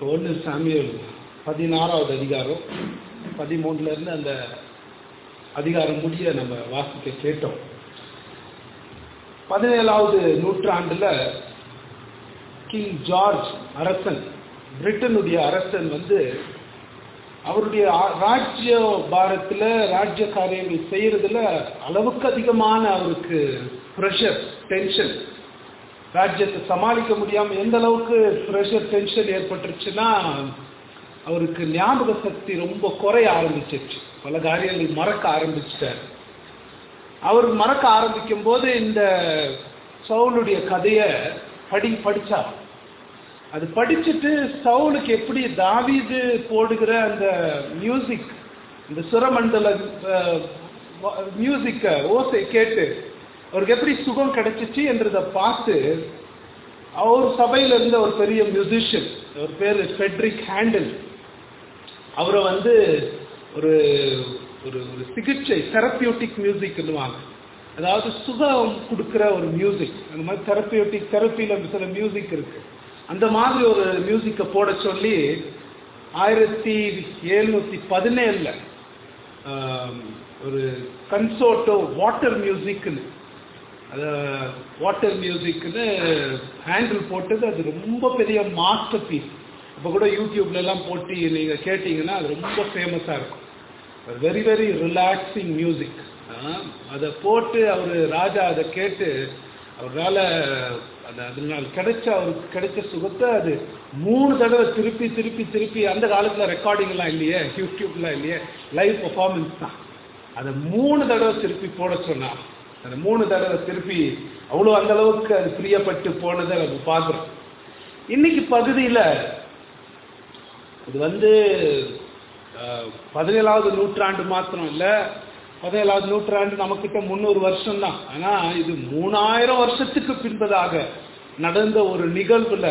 இப்போ ஒன்று சாமியல் பதினாறாவது அதிகாரம் பதிமூணுல இருந்து அந்த அதிகாரம் முடிய நம்ம வாசிக்க கேட்டோம் பதினேழாவது நூற்றாண்டுல கிங் ஜார்ஜ் அரசன் பிரிட்டனுடைய அரசன் வந்து அவருடைய ஆ- ராஜ்ய பாரத்தில் ராஜ்ய காரியங்கள் செய்யறதுல அளவுக்கு அதிகமான அவருக்கு ப்ரெஷர் டென்ஷன் ராஜ்யத்தை சமாளிக்க முடியாம எந்த அளவுக்கு ப்ரெஷர் டென்ஷன் ஏற்பட்டுருச்சுன்னா அவருக்கு ஞாபக சக்தி ரொம்ப குறைய ஆரம்பிச்சிருச்சு பல காரியங்கள் மறக்க ஆரம்பிச்சிட்டார் அவர் மறக்க ஆரம்பிக்கும் போது இந்த சவுலுடைய கதையை படி படிச்சார் அது படிச்சுட்டு சவுலுக்கு எப்படி தாவீது போடுகிற அந்த மியூசிக் இந்த சுரமண்டல மியூசிக்க ஓசை கேட்டு அவருக்கு எப்படி சுகம் கிடைச்சிச்சு என்றதை பார்த்து அவர் சபையில இருந்த ஒரு பெரிய மியூசிஷியன் அவர் பேர் ஃபெட்ரிக் ஹேண்டில் அவரை வந்து ஒரு ஒரு ஒரு சிகிச்சை தெரப்பியூட்டிக் மியூசிக்னுவாங்க அதாவது சுகம் கொடுக்குற ஒரு மியூசிக் அந்த மாதிரி தெரப்பியூட்டிக் தெரப்பியில் சில மியூசிக் இருக்கு அந்த மாதிரி ஒரு மியூசிக்கை போட சொல்லி ஆயிரத்தி எழுநூற்றி பதினேழில் ஒரு கன்சோர்ட்டோ வாட்டர் மியூசிக்னு அது வாட்டர் மியூசிக்னு ஹேண்டில் போட்டது அது ரொம்ப பெரிய மாஸ்டர் பீஸ் இப்போ கூட யூடியூப்ல எல்லாம் போட்டு நீங்கள் கேட்டிங்கன்னா அது ரொம்ப ஃபேமஸாக இருக்கும் வெரி வெரி ரிலாக்ஸிங் மியூசிக் அதை போட்டு அவர் ராஜா அதை கேட்டு அவரால் அந்த அதனால் கிடைச்ச அவருக்கு கிடைச்ச சுகத்தை அது மூணு தடவை திருப்பி திருப்பி திருப்பி அந்த காலத்தில் ரெக்கார்டிங்லாம் இல்லையே யூடியூப்லாம் இல்லையே லைவ் பர்ஃபார்மன்ஸ் தான் அதை மூணு தடவை திருப்பி போட சொன்னார் அந்த மூணு தடவை திருப்பி அவ்வளோ அந்த அளவுக்கு அது பிரியப்பட்டு போனதை நம்ம பார்க்குறோம் இன்னைக்கு பகுதியில் இது வந்து அஹ், பதினேழாவது நூற்றாண்டு மாத்திரம் இல்லை பதினேழாவது நூற்றாண்டு நமக்கிட்ட முந்நூறு வருஷம் தான் ஆனால் இது மூணாயிரம் வருஷத்துக்கு பின்பதாக நடந்த ஒரு நிகழ்வுல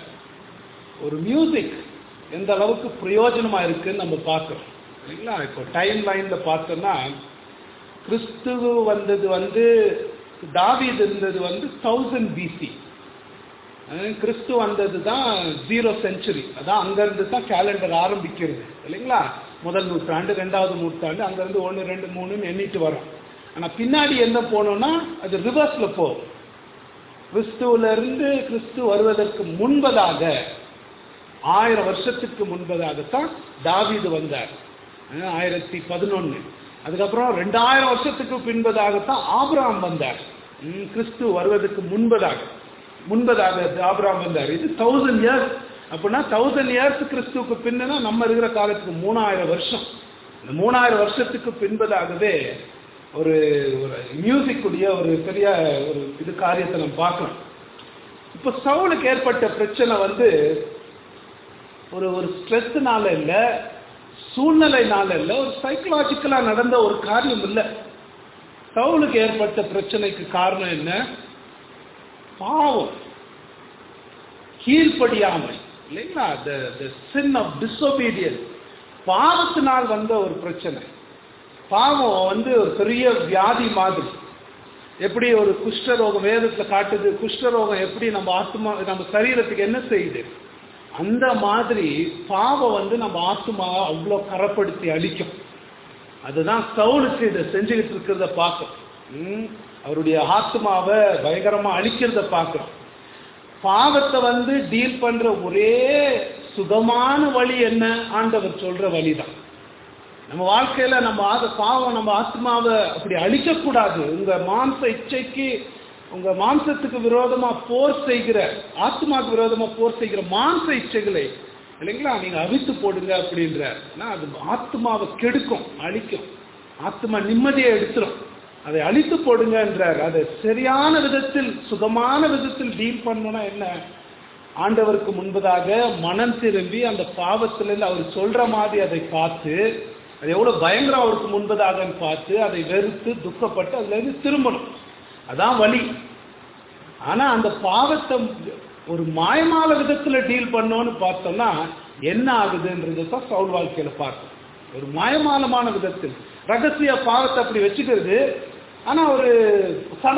ஒரு மியூசிக் எந்த அளவுக்கு பிரயோஜனமா இருக்குன்னு நம்ம பார்க்குறோம் சரிங்களா இப்போ டைம் லைன்ல பார்த்தோம்னா கிறிஸ்துவ வந்தது வந்து தாவீது இருந்தது வந்து தௌசண்ட் பிசி கிறிஸ்து வந்தது தான் ஜீரோ செஞ்சுரி அதான் அங்கேருந்து தான் கேலண்டர் ஆரம்பிக்கிறது இல்லைங்களா முதல் நூற்றாண்டு ரெண்டாவது நூற்றாண்டு அங்கேருந்து ஒன்று ரெண்டு மூணுன்னு எண்ணிட்டு வரோம் ஆனால் பின்னாடி என்ன போனோம்னா அது ரிவர்ஸில் போகும் கிறிஸ்துவில இருந்து கிறிஸ்து வருவதற்கு முன்பதாக ஆயிரம் வருஷத்துக்கு முன்பதாகத்தான் தாவீது வந்தார் அஹ் ஆயிரத்தி பதினொன்று அதுக்கப்புறம் ரெண்டாயிரம் வருஷத்துக்கு பின்பதாகத்தான் ஆபிரகாம் வந்தார் ம், கிறிஸ்து வருவதற்கு முன்பதாக முன்பதாக ஆபிரகாம் வந்தார் இது தௌசண்ட் இயர்ஸ் அப்படின்னா தௌசண்ட் இயர்ஸ் கிறிஸ்துவுக்கு பின்னா நம்ம இருக்கிற காலத்துக்கு மூணாயிரம் வருஷம் இந்த மூணாயிரம் வருஷத்துக்கு பின்பதாகவே ஒரு ஒரு மியூசிக் உடைய ஒரு பெரிய ஒரு இது காரியத்தை நம்ம பார்க்கலாம் இப்போ சவுலுக்கு ஏற்பட்ட பிரச்சனை வந்து ஒரு ஒரு ஸ்ட்ரெஸ்னால இல்லை சூழ்நிலைனால இல்லை ஒரு சைக்கலாஜிக்கலாக நடந்த ஒரு காரியம் இல்லை சவுலுக்கு ஏற்பட்ட பிரச்சனைக்கு காரணம் என்ன பாவம் கீழ்ப்படியாமை இல்லைங்களா த சின் ஆஃப் டிஸ்ஒபீடியன்ஸ் பாவத்தினால் வந்த ஒரு பிரச்சனை பாவம் வந்து ஒரு பெரிய வியாதி மாதிரி எப்படி ஒரு குஷ்டரோகம் வேதத்தில் காட்டுது குஷ்டரோகம் எப்படி நம்ம ஆத்மா நம்ம சரீரத்துக்கு என்ன செய்யுது அந்த மாதிரி பாவம் வந்து நம்ம ஆத்மா அவ்வளோ கரப்படுத்தி அழிக்கும் அதுதான் சவுலுக்கு இதை செஞ்சுக்கிட்டு இருக்கிறத பார்க்கும் ம், அவருடைய ஆத்மாவை பயங்கரமா அழிக்கிறத பார்க்கிறோம் பாவத்தை வந்து டீல் பண்ற ஒரே சுகமான வழி என்ன ஆண்டவர் சொல்ற வழிதான் நம்ம வாழ்க்கையில நம்ம ஆத பாவம் நம்ம ஆத்மாவை அப்படி அழிக்கக்கூடாது உங்க மாம்ச இச்சைக்கு உங்க மாம்சத்துக்கு விரோதமா போர் செய்கிற ஆத்மாவுக்கு விரோதமா போர் செய்கிற மாம்ச இச்சைகளை இல்லைங்களா நீங்க அவித்து போடுங்க அப்படின்ற ஆனா அது ஆத்மாவை கெடுக்கும் அழிக்கும் ஆத்மா நிம்மதியை எடுத்துரும் அதை அழித்து போடுங்கன்றார் அதை சரியான விதத்தில் சுகமான விதத்தில் டீல் பண்ணணும்னா என்ன ஆண்டவருக்கு முன்பதாக மனம் திரும்பி அந்த பாவத்திலிருந்து அவர் சொல்ற மாதிரி அதை பார்த்து அது எவ்வளவு பயங்கரம் அவருக்கு முன்பதாகன்னு பார்த்து அதை வெறுத்து துக்கப்பட்டு அதுல இருந்து திரும்பணும் அதான் வழி ஆனா அந்த பாவத்தை ஒரு மாயமான விதத்துல டீல் பண்ணோன்னு பார்த்தோம்னா என்ன ஆகுதுன்றது தான் சவுல் வாழ்க்கையில பார்த்தோம் ஒரு மாயமாலமான விதத்தில் ரகசிய பாவத்தை அப்படி வச்சுக்கிறது ஆனா ஒரு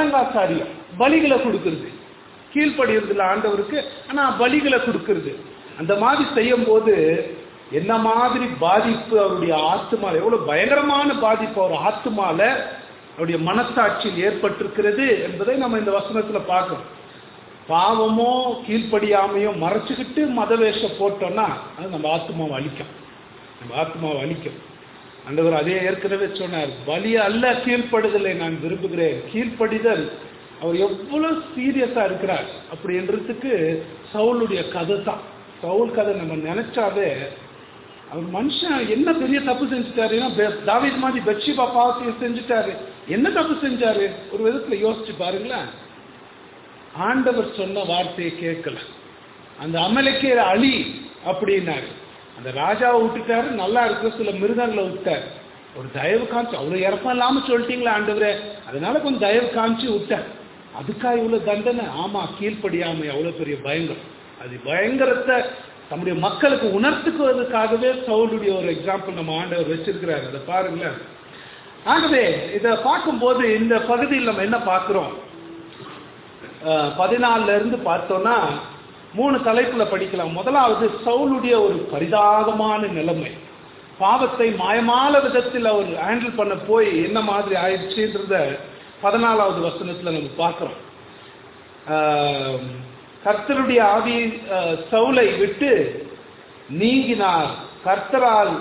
சடங்காச்சாரியம் பலிகளை கொடுக்கறது கீழ்ப்படுகிறது இல்லை ஆண்டவருக்கு ஆனா பலிகளை கொடுக்கறது அந்த மாதிரி செய்யும் போது என்ன மாதிரி பாதிப்பு அவருடைய ஆத்மால எவ்வளவு பயங்கரமான பாதிப்பு அவர் ஆத்மால அவருடைய மனசாட்சியில் ஏற்பட்டிருக்கிறது என்பதை நம்ம இந்த வசனத்துல பார்க்கணும் பாவமோ கீழ்ப்படியாமையோ மறைச்சுக்கிட்டு மதவேஷம் போட்டோம்னா அது நம்ம ஆத்மாவை அழிக்கும் நம்ம ஆத்மாவை அழிக்கும் ஆண்டவர் அதே ஏற்கனவே சொன்னார் பலிய அல்ல கீழ்ப்படுதலை நான் விரும்புகிறேன் கீழ்ப்படிதல் அவர் எவ்வளவு சீரியஸா இருக்கிறார் அப்படின்றதுக்கு சவுளுடைய கதை தான் சவுல் கதை நம்ம நினைச்சாவே அவர் மனுஷன் என்ன பெரிய தப்பு செஞ்சுட்டாரு ஏன்னா பெ- தாவீது மாதிரி பெட்ஷிபா பாவத்தையும் செஞ்சுட்டாரு என்ன தப்பு செஞ்சாரு ஒரு விதத்துல யோசிச்சு பாருங்களேன் ஆண்டவர் சொன்ன வார்த்தையை கேட்கல அந்த அமலைக்கே அழி அப்படின்னாரு அந்த ராஜாவை விட்டுட்டாரு நல்லா இருக்கிற சில மிருகங்களை விட்டார் ஒரு தயவு காமிச்சு அவ்வளவு இறப்பம் இல்லாம சொல்லிட்டீங்களா ஆண்டவரே அதனால கொஞ்சம் தயவு காமிச்சு விட்டார் அதுக்கா இவ்வளவு தண்டனை ஆமா கீழ்ப்படியாமை அவ்வளவு பெரிய பயங்கரம் அது பயங்கரத்தை தம்முடைய மக்களுக்கு உணர்த்துக்குவதற்காகவே சவுளுடைய ஒரு எக்ஸாம்பிள் நம்ம ஆண்டவர் வச்சிருக்கிறாரு அதை பாருங்களேன் ஆகவே இதை பார்க்கும்போது இந்த பகுதியில் நம்ம என்ன பார்க்கிறோம் பதினாலுல இருந்து பார்த்தோம்னா மூணு தலைப்புல படிக்கலாம் முதலாவது சவுளுடைய ஒரு பரிதாபமான நிலைமை பாவத்தை மாயமான விதத்தில் அவர் ஹேண்டில் பண்ண போய் என்ன மாதிரி ஆயிடுச்சுன்றத பதினாலாவது வசனத்துல நம்ம பார்க்கிறோம் ஆஹ், கர்த்தருடைய ஆவி ஆஹ், சவுலை விட்டு நீங்கினார் கர்த்தரால்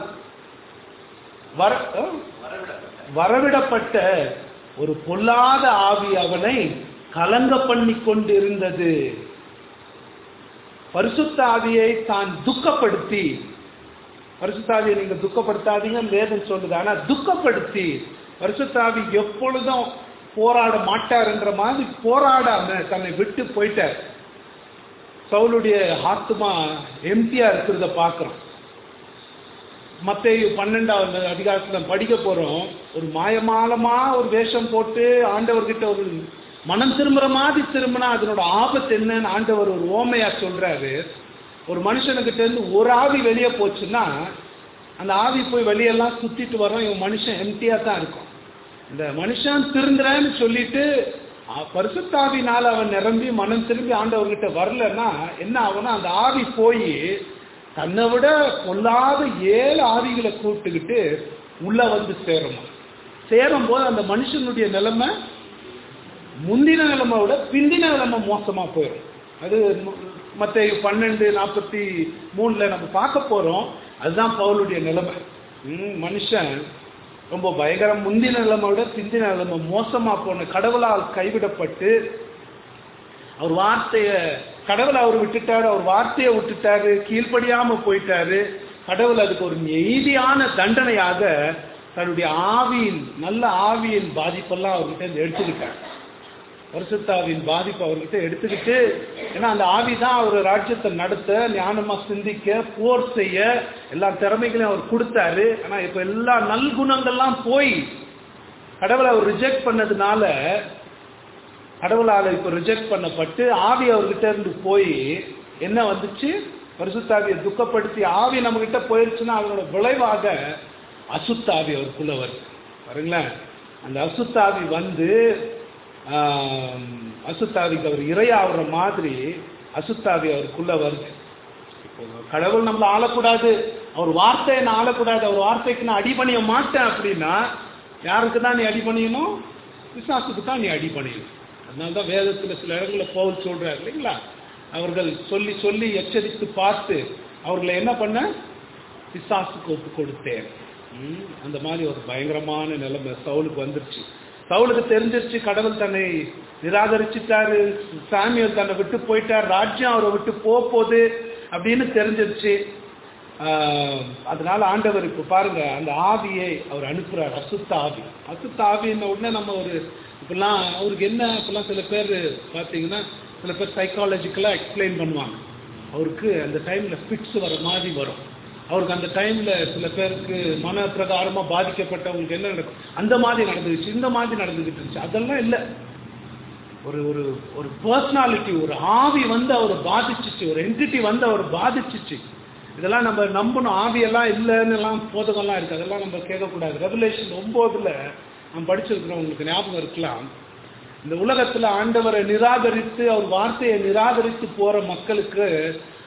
வர ஆஹ், வரவிடப்பட்ட ஒரு பொல்லாத ஆவி அவனை கலங்க பண்ணி கொண்டிருந்தது பரிசுத்த ஆவியை தான் துக்கப்படுத்தி பரிசுத்த ஆவியை நீங்க துக்கப்படுத்தாதீங்கன்னு வேதம் சொல்லுது ஆனா துக்கப்படுத்தி பரிசுத்த ஆவி எப்பொழுதும் போராட மாட்டாருன்ற மாதிரி போராடாம தன்னை விட்டு போயிட்டார் சவுளுடைய ஆத்மா எம்டியா இருக்கிறத பார்க்கிறோம் மத்தேயு பன்னெண்டாவது அதிகாரத்துல படிக்க போறோம் ஒரு மாயமாலமா ஒரு வேஷம் போட்டு ஆண்டவர்கிட்ட ஒரு மனம் திரும்புற மாதிரி திரும்பினா அதனோட ஆபத்து என்னன்னு ஆண்டவர் ஒரு ஓமையா சொல்றாரு ஒரு மனுஷனுக்கிட்ட இருந்து ஒரு ஆவி வெளியே போச்சுன்னா அந்த ஆவி போய் வெளியெல்லாம் சுத்திட்டு வரோம் இவன் மனுஷன் எம்டியா தான் இருக்கும் இந்த மனுஷன் திருந்துறேன்னு சொல்லிட்டு அஹ், பரிசுத்தாவினால அவன் நிரம்பி மனம் திரும்பி ஆண்டவர்கிட்ட வரலன்னா என்ன ஆகும்னா அந்த ஆவி போய் தன்னை விட பொல்லாத ஏழு ஆவிகளை கூப்பிட்டுக்கிட்டு உள்ள வந்து சேருமா சேரும் போது அந்த மனுஷனுடைய நிலைமை முந்தின நிலைமை விட பிந்தின நிலைமை மோசமா போயிடும் அது மற்ற பன்னெண்டு நாற்பத்தி மூணுல நம்ம பார்க்க போறோம் அதுதான் பவுலுடைய நிலைமை ம், மனுஷன் ரொம்ப பயங்கரம் முந்தின நிலைமை விட பிந்தின நிலைமை மோசமா போன கடவுளால் கைவிடப்பட்டு அவர் வார்த்தைய கடவுளை அவர் விட்டுட்டாரு அவர் வார்த்தையை விட்டுட்டாரு கீழ்ப்படியாம போயிட்டாரு கடவுள் அதுக்கு ஒரு நீதியான தண்டனையாக தன்னுடைய ஆவியின் நல்ல ஆவியின் பாதிப்பெல்லாம் அவர்கிட்ட இருந்து எடுத்துக்கிட்டார் பரிசுத்தாவின் பாதிப்பு அவர்கிட்ட எடுத்துக்கிட்டு ஏன்னா அந்த ஆவி தான் அவர் ராஜ்யத்தை நடத்த ஞானமா சிந்திக்க போர் செய்ய எல்லா திறமைகளையும் அவர் கொடுத்தாரு ஆனா இப்ப எல்லா நல்குணங்கள்லாம் போய் கடவுளை அவர் ரிஜெக்ட் பண்ணதுனால கடவுளால இப்ப ரிஜெக்ட் பண்ணப்பட்டு ஆவி அவர்கிட்ட இருந்து போய் என்ன வந்துச்சு பரிசுத்தாவியை துக்கப்படுத்தி ஆவி நம்ம கிட்ட போயிருச்சுன்னா அதனோட விளைவாக அசுத்தாவி அவருக்குள்ள வருது பாருங்களேன் அந்த அசுத்தாவி வந்து ஆம், அசுத்தாவிக்கு அவர் இரையாகிற மாதிரி அசுத்தாவி அவருக்குள்ள வருது இப்போ கடவுள் நம்மள ஆளக்கூடாது அவர் வார்த்தையை நான் ஆளக்கூடாது அவர் வார்த்தைக்கு நான் அடிபணிய மாட்டேன் அப்படின்னா யாருக்கு தான் நீ அடிபணியணும் விசுவாசுக்கு தான் நீ அடிபணியணும் அதனால தான் வேதத்தில் சில இடங்களில் பவுல் சொல்றாரு இல்லைங்களா அவர்கள் சொல்லி சொல்லி எச்சரித்து பார்த்து அவர்களை என்ன பண்ண பிசாசுக்கு ஒப்பு கொடுத்தேன் ம், அந்த மாதிரி ஒரு பயங்கரமான நிலைமை சவுலுக்கு வந்துருச்சு சவுலுக்கு தெரிஞ்சிருச்சு கடவுள் தன்னை நிராகரிச்சுட்டாரு சாமியல் தன்னை விட்டு போயிட்டார் ராஜ்யம் அவரை விட்டு போக போகுது அப்படின்னு தெரிஞ்சிருச்சு ஆஹ், அதனால ஆண்டவர் இப்ப பாருங்க அந்த ஆவியை அவர் அனுப்புறார் அசுத்த ஆவி அசுத்த ஆவின்ன உடனே நம்ம ஒரு இப்பெல்லாம் அவருக்கு என்ன இப்பெல்லாம் சில பேர் பார்த்தீங்கன்னா சில பேர் சைக்காலஜிக்கலாக எக்ஸ்பிளைன் பண்ணுவாங்க அவருக்கு அந்த டைம்ல ஃபிட்ஸ் வர மாதிரி வரும் அவருக்கு அந்த டைம்ல சில பேருக்கு மன பிரகாரமா பாதிக்கப்பட்டவங்களுக்கு என்ன நடக்கும் அந்த மாதிரி நடந்துச்சு இந்த மாதிரி நடந்துகிட்டு இருந்துச்சு அதெல்லாம் இல்லை ஒரு ஒரு ஒரு பர்சனாலிட்டி ஒரு ஆவி வந்து அவரை பாதிச்சிச்சு ஒரு என்டிட்டி வந்து அவர் பாதிச்சிச்சு இதெல்லாம் நம்ம நம்பணும் ஆவியெல்லாம் இல்லைன்னு எல்லாம் போதகம்லாம் இருக்கு அதெல்லாம் நம்ம கேட்கக்கூடாது ரெவலேஷன் ஒன்பதுல நம்ம படிச்சிருக்கிறோம் உங்களுக்கு ஞாபகம் இருக்கலாம் இந்த உலகத்துல ஆண்டவரை நிராகரித்து அவர் வார்த்தையை நிராகரித்து போற மக்களுக்கு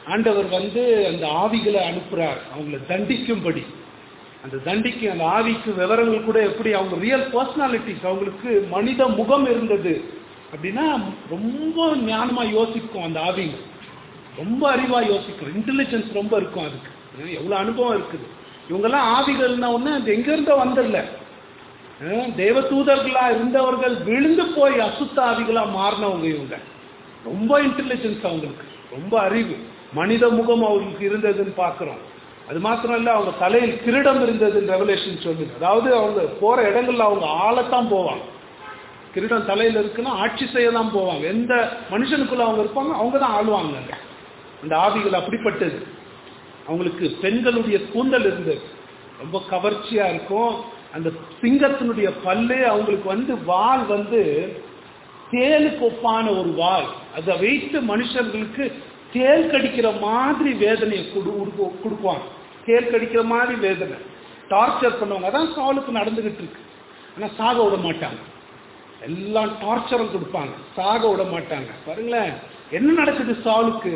ஆண்டவர் வந்து அந்த ஆவிகளை அனுப்புறார் அவங்கள தண்டிக்கும்படி அந்த தண்டிக்கு அந்த ஆவிக்கு விவரங்கள் கூட எப்படி அவங்க ரியல் பர்சனாலிட்டிஸ் அவங்களுக்கு மனித முகம் இருந்தது அப்படின்னா ரொம்ப ஞானமா யோசிக்கும் அந்த ஆவிங்க ரொம்ப அறிவா யோசிக்கும் இன்டெலிஜென்ஸ் ரொம்ப இருக்கும் அதுக்கு அஹ் எவ்வளவு அனுபவம் இருக்குது இவங்கெல்லாம் ஆவிகள்னா ஒண்ணு அது எங்க இருந்தோ வந்ததில்ல அஹ் தேவதூதர்களா இருந்தவர்கள் விழுந்து போய் அசுத்த ஆவிகளா மாறினவங்க இவங்க ரொம்ப இன்டெலிஜென்ஸ் அவங்களுக்கு ரொம்ப அறிவு மனித முகம் அவங்களுக்கு இருந்ததுன்னு பார்க்கிறோம் அது மாத்திரம் இல்ல அவங்க தலையில் கிரீடம் இருந்ததுன்னு ரெவலேஷன் சொல்லுது அதாவது அவங்க போற இடங்கள்ல அவங்க ஆளத்தான் போவாங்க கிரீடம் தலையில இருக்குன்னா ஆட்சி செய்ய தான் போவாங்க எந்த மனுஷனுக்குள்ள அவங்க இருப்பாங்க அவங்க தான் ஆளுவாங்க அங்க. அந்த ஆவிகள் அப்படிப்பட்டது அவங்களுக்கு பெண்களுடைய கூந்தல் இருந்தது ரொம்ப கவர்ச்சியா இருக்கும் அந்த சிங்கத்தினுடைய பல்லு அவங்களுக்கு வந்து வால் வந்து தேலுக்கு ஒப்பான ஒரு வால் அதை வைத்து மனுஷர்களுக்கு தேல் கடிக்கிற மாதிரி வேதனையை கொடு உடுக்கு- கொடுக்குவாங்க தேல் கடிக்கிற மாதிரி வேதனை டார்ச்சர் பண்ணுவாங்க அதான் சாலுக்கு நடந்துகிட்டு இருக்கு ஆனா சாக விட மாட்டாங்க எல்லாம் டார்ச்சரும் கொடுப்பாங்க சாக விட மாட்டாங்க பாருங்களேன் என்ன நடக்குது சாலுக்கு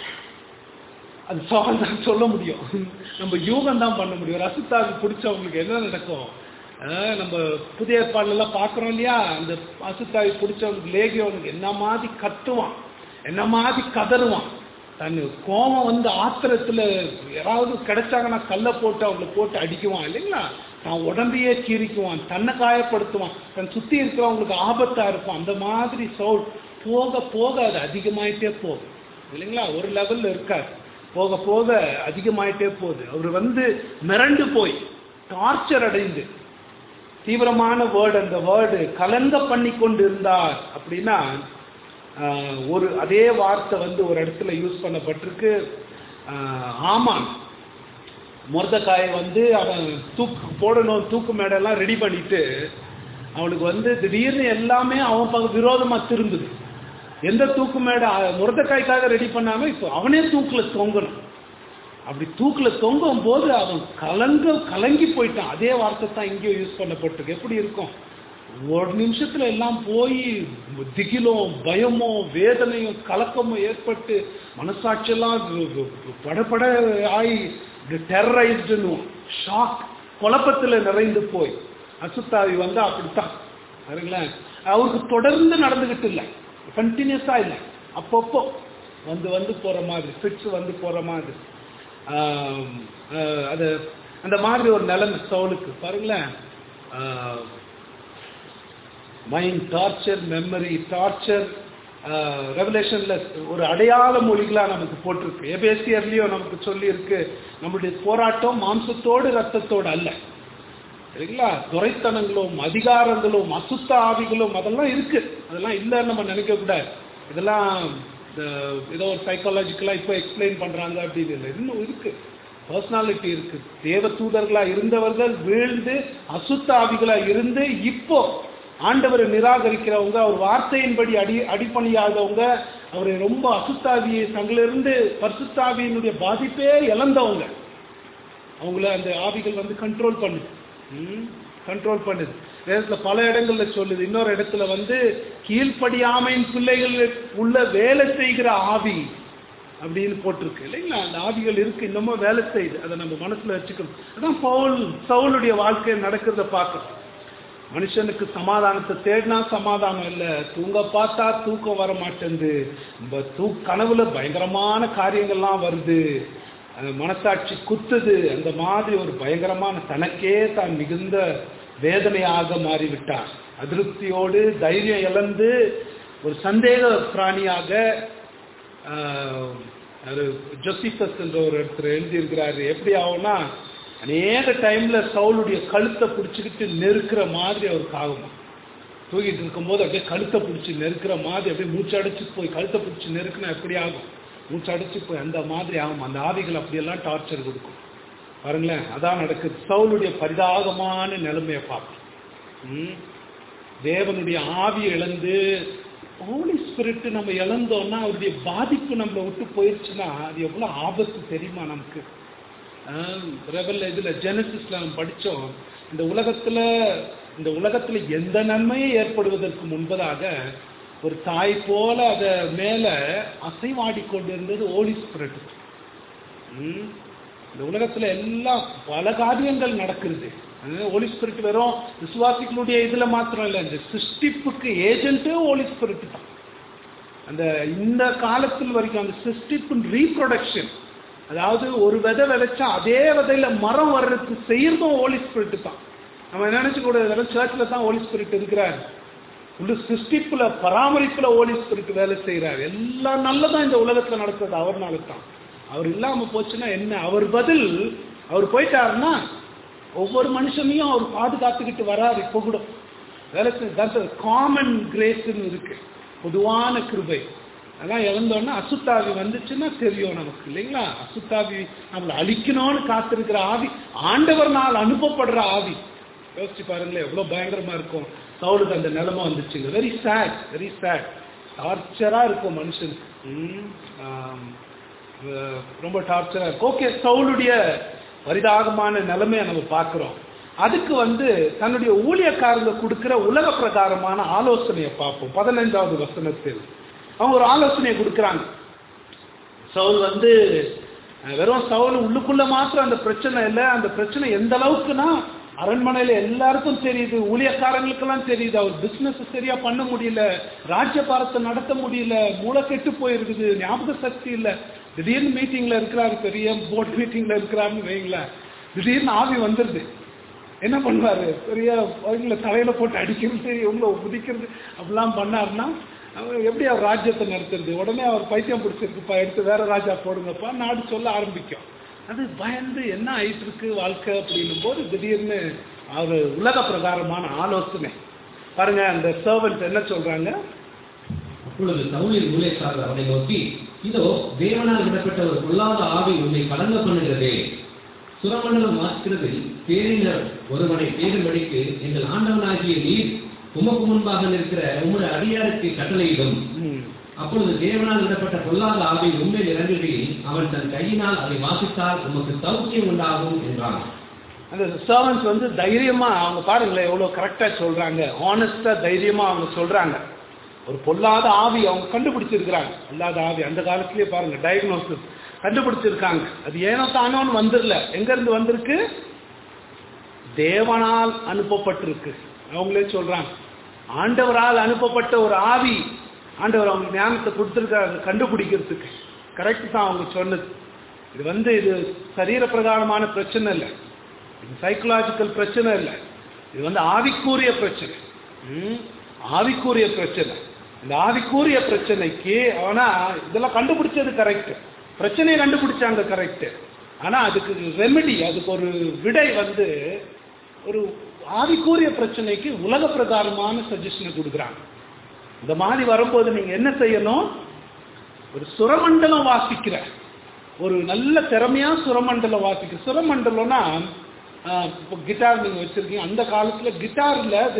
அது சால் தான் சொல்ல முடியும் நம்ம யூகம் தான் பண்ண முடியும் ரசித்தாவி பிடிச்சவங்களுக்கு என்ன நடக்கும் அஹ் நம்ம புதிய ஏற்பாடுலாம் பார்க்குறோம் இல்லையா அந்த அசுத்தாவி பிடிச்சவனுக்கு லேகியவனுக்கு என்ன மாதிரி கத்துவான் என்ன மாதிரி கதறுவான் தன் கோபம் வந்து ஆத்திரத்துல யாராவது கிடைச்சாங்கன்னா கல்லை போட்டு அவங்களை போட்டு அடிக்குவான் இல்லைங்களா தான் உடம்பையே கீறிக்குவான் தன்னை காயப்படுத்துவான் தன் சுத்தி இருக்கிறவங்களுக்கு ஆபத்தா இருக்கும் அந்த மாதிரி சோல் போக போக அது அதிகமாயிட்டே போகும் இல்லைங்களா ஒரு லெவல்ல இருக்காது போக போக அதிகமாயிட்டே போகுது அவர் வந்து மிரண்டு போய் டார்ச்சர் அடைந்து தீவிரமான வேர்டு அந்த வேர்டு கலங்க பண்ணி கொண்டு இருந்தார் அப்படின்னா ஆஹ், ஒரு அதே வார்த்தை வந்து ஒரு இடத்துல யூஸ் பண்ணப்பட்டிருக்கு ஆஹ், ஆமான் முருதக்காயை வந்து அவன் தூக்கு போடணும் தூக்கு மேடெல்லாம் ரெடி பண்ணிட்டு அவனுக்கு வந்து திடீர்னு எல்லாமே அவன் பக்கம் விரோதமா திரும்புது எந்த தூக்கு மேடை முருதக்காய்க்காக ரெடி பண்ணாம இப்போ அவனே தூக்குல தொங்கணும் அப்படி தூக்குல தொங்கும் போது அவன் கலங்க கலங்கி போயிட்டான் அதே வார்த்தை தான் இங்கேயும் யூஸ் பண்ணப்பட்டிருக்கு எப்படி இருக்கும் ஒரு நிமிஷத்துல எல்லாம் போய் திகிலும் பயமோ வேதனையும் கலக்கமும் ஏற்பட்டு மனசாட்சியெல்லாம் கு- கு- கு- படபட ஆகி டெரரைஸ்டுன்னு ஷாக் குழப்பத்துல நிறைந்து போய் அசுத்தாவி வந்து அப்படித்தான் பாருங்களேன் அவருக்கு தொடர்ந்து நடந்துகிட்டு இல்லை கண்டினியூஸா இல்லை அப்பப்போ வந்து வந்து போற மாதிரி ஃபிட்ஸ் வந்து போற மாதிரி ஆம், ஆஹ், அது அந்த மாதிரி ஒரு நிலைமை சவுலுக்கு பாருங்களேன் மைண்ட் டார்ச்சர் மெமரி டார்ச்சர் ரெவலேஷன்ல ஒரு அடையாள மொழிகளா நமக்கு போட்டிருக்கு எபேசியர்லயும் நமக்கு சொல்லி இருக்கு நம்மளுடைய போராட்டம் மாம்சத்தோடு ரத்தத்தோடு அல்ல சரிங்களா துரைத்தனங்களும் அதிகாரங்களும் அசுத்த ஆவிகளும் அதெல்லாம் இருக்கு அதெல்லாம் இல்லைன்னு நம்ம நினைக்க கூடாது இதெல்லாம் இந்த ஏதோ ஒரு சைக்காலஜிக்கலா இப்போ எக்ஸ்பிளைன் பண்றாங்க அப்படின்னு இல்லை இன்னும் இருக்கு பர்சனாலிட்டி இருக்கு தேவ தூதர்களா இருந்தவர்கள் வீழ்ந்து அசுத்த ஆவிகளா இருந்து இப்போ ஆண்டவரை நிராகரிக்கிறவங்க அவர் வார்த்தையின்படி அடி அடிப்பணியாதவங்க அவரை ரொம்ப அசுத்தாவியை தங்களிலிருந்து பரிசுத்தாவியினுடைய பாதிப்பே இழந்தவங்க அவங்கள அந்த ஆவிகள் வந்து கண்ட்ரோல் பண்ணுது கண்ட்ரோல் பண்ணுது வேதத்துல பல இடங்கள்ல சொல்லுது இன்னொரு இடத்துல வந்து கீழ்ப்படியாமையின் பிள்ளைகள் உள்ள வேலை செய்கிற ஆவி அப்படின்னு போட்டிருக்கு இல்லைங்களா அந்த ஆவிகள் இருக்கு இன்னமும் வேலை செய்யுது அதை நம்ம மனசுல வச்சுக்கணும் அதான் பவுல் சவுளுடைய வாழ்க்கையில் நடக்கிறத பார்க்கணும் மனுஷனுக்கு சமாதானத்தை தேடினா சமாதானம் இல்லை தூங்க பார்த்தா தூக்கம் வர மாட்டேங்குது நம்ம தூ கனவுல பயங்கரமான காரியங்கள்லாம் வருது அந்த மனசாட்சி குத்துது அந்த மாதிரி ஒரு பயங்கரமான தனக்கே தான் மிகுந்த வேதனையாக மாறிவிட்டார் அதிருப்தியோடு தைரியம் இழந்து ஒரு சந்தேக பிராணியாக ஆஹ், அது ஜொசிபஸ் என்ற ஒரு இடத்துல எழுதியிருக்கிறாரு எப்படி ஆகும்னா அநேக டைம்ல சவுளுடைய கழுத்தை பிடிச்சிக்கிட்டு நெருக்கிற மாதிரி அவருக்கு ஆகுமா தூக்கிட்டு இருக்கும்போது அப்படியே கழுத்தை பிடிச்சி நெருக்கிற மாதிரி அப்படியே மூச்சடைச்சு போய் கழுத்தை பிடிச்சி நெருக்குனா எப்படி ஆகும் மூச்சடைச்சு போய் அந்த மாதிரி ஆகும் அந்த ஆவிகள் அப்படியெல்லாம் டார்ச்சர் கொடுக்கும் பாருங்களேன் அதான் நடக்குது சவுளுடைய பரிதாபமான நிலைமையை பார்க்கும் ம். தேவனுடைய ஆவியை இழந்து ஹோலி ஸ்பிரிட் நம்ம இழந்தோம்னா அவருடைய பாதிப்பு நம்மளை விட்டு போயிடுச்சுன்னா அது எவ்வளவு ஆபத்து தெரியுமா நமக்கு ரெவல் இதுல ஜெனசிஸ்ல நம்ம படிச்சோம் இந்த உலகத்துல இந்த உலகத்துல எந்த நன்மையும் ஏற்படுவதற்கு முன்பதாக ஒரு தாய் போல அத மேல அசைவாடி கொண்டிருந்தது ஹோலி ஸ்பிரிட் ம். இந்த உலகத்துல எல்லாம் பல காரியங்கள் நடக்கிறது ஹோலி ஸ்பிரிட் வெறும் விசுவாசிகளுடைய இதுல மாத்திரம் இல்லை இந்த சிருஷ்டிப்புக்கு ஏஜென்ட்டே ஹோலி ஸ்பிரிட் தான் அந்த இந்த காலத்தில் வரைக்கும் அந்த சிஸ்டிப்பின் ரீப்ரொடக்ஷன் அதாவது ஒரு விதை விதைச்சா அதே விதையில மரம் வர்றதுக்கு செய்யறதும் ஹோலி ஸ்பிரிட் தான் நம்ம நினைச்சு கூட வெறும் சர்ச்சில் தான் ஹோலி ஸ்பிரிட் இருக்கிறார் உள்ள சிருஷ்டிப்புல பராமரிப்புல ஹோலி ஸ்பிரிட் வேலை செய்யறாரு எல்லாம் நல்லதான் இந்த உலகத்துல நடக்கிறது அவர்னால தான் அவர் இல்லாம போச்சுன்னா என்ன அவர் பதில் அவர் போயிட்டாருன்னா ஒவ்வொரு மனுஷனையும் அவர் பாதுகாத்துக்கிட்டு வராரு இப்போ கூட வேலை காமன் கிரேஸ்ன்னு இருக்கு பொதுவான கிருபை அதெல்லாம் இறந்தோன்னா அசுத்தாவி வந்துச்சுன்னா தெரியும் நமக்கு இல்லைங்களா அசுத்தாவி நம்மளை அழிக்கணும்னு காத்திருக்கிற ஆவி ஆண்டவர்னால் அனுப்பப்படுற ஆவி யோசிச்சு பாருங்களேன் எவ்வளவு பயங்கரமா இருக்கும் சவுலுக்கு அந்த நிலைமை வந்துச்சுங்க வெரி சேட் வெரி சேட் டார்ச்சரா இருக்கும் மனுஷனுக்கு ம், ஆம், அஹ், ரொம்ப டார்ச்சரா இருக்கும் ஓகே சவுளுடைய பரிதாகமான நிலைமையை நம்ம பார்க்கிறோம் அதுக்கு வந்து தன்னுடைய ஊழியக்காரங்க கொடுக்கிற உலக பிரகாரமான ஆலோசனையை பார்ப்போம் பதினைந்தாவது வசனத்தில் அவங்க ஒரு ஆலோசனையை கொடுக்குறாங்க சவுல் வந்து அஹ், வெறும் சவுல் உள்ளுக்குள்ள மாத்திரம் அந்த பிரச்சனை இல்லை அந்த பிரச்சனை எந்த அளவுக்குன்னா அரண்மனையில எல்லாருக்கும் தெரியுது ஊழியக்காரங்களுக்கெல்லாம் தெரியுது அவர் பிசினஸ் சரியா பண்ண முடியல ராஜ்யபாரத்தை நடத்த முடியல மூளை கெட்டு போயிருக்குது ஞாபக சக்தி இல்ல திடீர்னு மீட்டிங்ல இருக்கிறாரு பெரிய போர்ட் மீட்டிங்ல இருக்கிறாருன்னு வைங்களேன் திடீர்னு ஆவி வந்துருது என்ன பண்ணுவாரு பெரிய இவங்களை தலையில போட்டு அடிக்கிறது இவங்கள குதிக்கிறது அப்படிலாம் பண்ணாருன்னா அவர் எப்படி அவர் ராஜ்யத்தை நடத்துறது உடனே அவர் பைத்தியம் பிடிச்சிருக்குப்பா எடுத்து வேற ராஜா போடுங்கப்பா நாடு சொல்ல ஆரம்பிக்கும் அது பயந்து என்ன ஆயிட்டு இருக்கு வாழ்க்கை அப்படின்னும் போது திடீர்னு அவர் உலக பிரகாரமான ஆலோசனை பாருங்க அந்த சர்வன்ட் என்ன சொல்றாங்க அப்பொழுது சவுலின் ஊழியக்காரர் அவனை நோக்கி இதோ தேவனால் விடப்பட்ட ஒரு பொல்லாத ஆவி உன்னை கலங்க பண்ணுகிறதே சுரமண்டலம் வாசிக்கிறதில் பேரினர் ஒருவனை தேடும்படிக்கு எங்கள் ஆண்டவனாகிய நீர் உமக்கு முன்பாக நிற்கிற உம்முடைய அடியாருக்கு கட்டளையிடும் ம், அப்பொழுது தேவனால் விடப்பட்ட பொல்லாத ஆவி உண்மையில் இறங்குகையில் அவன் தன் கையினால் அதை வாசித்தால் உமக்கு சௌக்கியம் உண்டாகும் என்றான் அந்த சர்வன்ஸ் வந்து தைரியமா அவங்க பாருங்களேன் எவ்வளவு கரெக்டா சொல்றாங்க ஆனஸ்டா தைரியமா அவங்க சொல்றாங்க ஒரு பொல்லாத ஆவி அவங்க கண்டுபிடிச்சிருக்கிறாங்க பொல்லாத ஆவி அந்த காலத்திலேயே பாருங்க டயக்னோசிஸ் கண்டுபிடிச்சிருக்காங்க அது ஏனோ தானோன்னு வந்துடல எங்க இருந்து வந்திருக்கு தேவனால் அனுப்பப்பட்டிருக்கு அவங்களே சொல்றாங்க ஆண்டவரால் அனுப்பப்பட்ட ஒரு ஆவி ஆண்டவர் அவங்க ஞானத்தை கொடுத்துருக்காரு கண்டுபிடிக்கிறதுக்கு கரெக்ட் தான் அவங்க சொன்னது இது வந்து இது சரீர பிரகாரமான பிரச்சனை இல்லை இது சைக்கலாஜிக்கல் பிரச்சனை இல்லை இது வந்து ஆவிக்கூறிய பிரச்சனை ம், ஆவிக்கூறிய பிரச்சனை இந்த ஆவிக்கூறிய பிரச்சனைக்கு ஆனா இதெல்லாம் கண்டுபிடிச்சது கரெக்ட் பிரச்சனையை கண்டுபிடிச்சாங்க கரெக்ட் ஆனா அதுக்கு ரெமெடி அதுக்கு ஒரு விடை வந்து ஒரு ஆவிக்கூறிய பிரச்சனைக்கு உலக பிரகாரமான சஜஷனை கொடுக்குறாங்க இந்த மாதிரி வரும்போது நீங்க என்ன செய்யணும் ஒரு சுரமண்டலம் வாசிக்கிற ஒரு நல்ல திறமையா சுரமண்டலம் வாசிக்கிற சுரமண்டலம்னா ஆஹ், இப்போ கிட்டார் நீங்க வச்சிருக்கீங்க அந்த காலத்துல கிட்டார்ல அது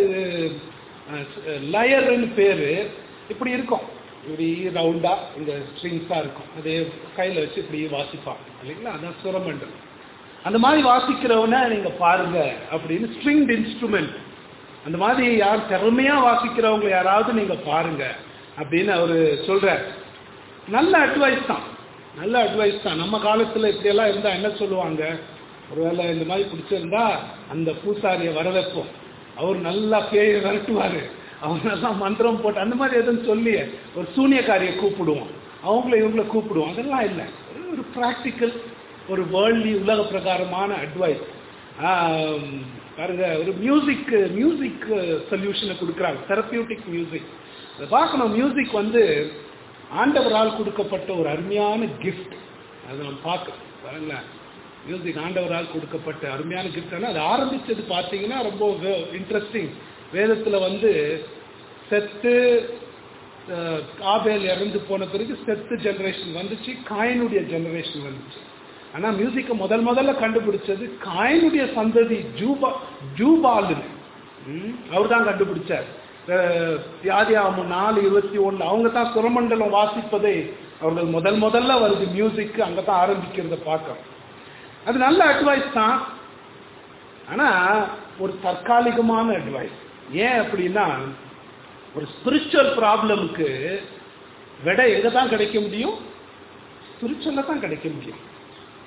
லயர்னு பேரு இப்படி இருக்கும் இப்படி ரவுண்டா இந்த ஸ்ட்ரிங்ஸா இருக்கும் அதே கையில வச்சு இப்படி வாசிப்பாங்க இல்லைங்களா அதான் சுரமண்டலம் அந்த மாதிரி வாசிக்கிறவன நீங்க பாருங்க அப்படின்னு ஸ்ட்ரிங்ட் இன்ஸ்ட்ருமெண்ட் அந்த மாதிரி யார் திறமையா வாசிக்கிறவங்க யாராவது நீங்க பாருங்க அப்படின்னு அவரு சொல்றார் நல்ல அட்வைஸ் தான் நல்ல அட்வைஸ் தான் நம்ம காலத்துல இப்படியெல்லாம் இருந்தா என்ன சொல்லுவாங்க ஒருவேளை இந்த மாதிரி பிடிச்சிருந்தா அந்த பூசாரியை வர வைப்போம் அவர் நல்லா பேயை விரட்டுவாரு அவர் நல்லா மந்திரம் போட்டு அந்த மாதிரி எதுவும் சொல்லி ஒரு சூனியக்காரியை கூப்பிடுவோம் அவங்கள இவங்கள கூப்பிடுவோம் அதெல்லாம் இல்லை ஒரு ப்ராக்டிக்கல் ஒரு வேர்ல்ட்லி உலக பிரகாரமான அட்வைஸ் பாருங்க ஒரு மியூசிக் மியூசிக் சொல்யூஷனை கொடுக்குறாங்க தெரப்பியூட்டிக் மியூசிக் அதை பார்க்கணும் மியூசிக் வந்து ஆண்டவரால் கொடுக்கப்பட்ட ஒரு அருமையான கிஃப்ட் அதை நம்ம பார்க்கணும் பாருங்களேன் மியூசிக் ஆண்டவரால் கொடுக்கப்பட்ட அருமையான கிஃப்ட் ஆனால் அது ஆரம்பிச்சது பார்த்தீங்கன்னா ரொம்ப இன்ட்ரெஸ்டிங் வேதத்தில் வந்து செத்து அஹ், ஆபேல் இறந்து போன பிறகு செத்து ஜெனரேஷன் வந்துச்சு காயனுடைய ஜெனரேஷன் வந்துச்சு ஆனா மியூசிக்கை முதல் முதல்ல கண்டுபிடிச்சது காயனுடைய சந்ததி ஜூபா ஜூபாலு அவர் தான் கண்டுபிடிச்சார் அஹ், தியாதியாமம் நாலு இருபத்தி ஒண்ணு அவங்க தான் சுரமண்டலம் வாசிப்பதை அவர்கள் முதல் முதல்ல வருது மியூசிக் அங்க தான் ஆரம்பிக்கிறத பார்க்கணும் அது நல்ல அட்வைஸ் தான் ஆனா ஒரு தற்காலிகமான அட்வைஸ் ஏன் அப்படின்னா ஒரு ஸ்பிரிச்சுவல் ப்ராப்ளமுக்கு விடை எங்க தான் கிடைக்க முடியும் ஸ்பிரிச்சுவல்ல தான் கிடைக்க முடியும்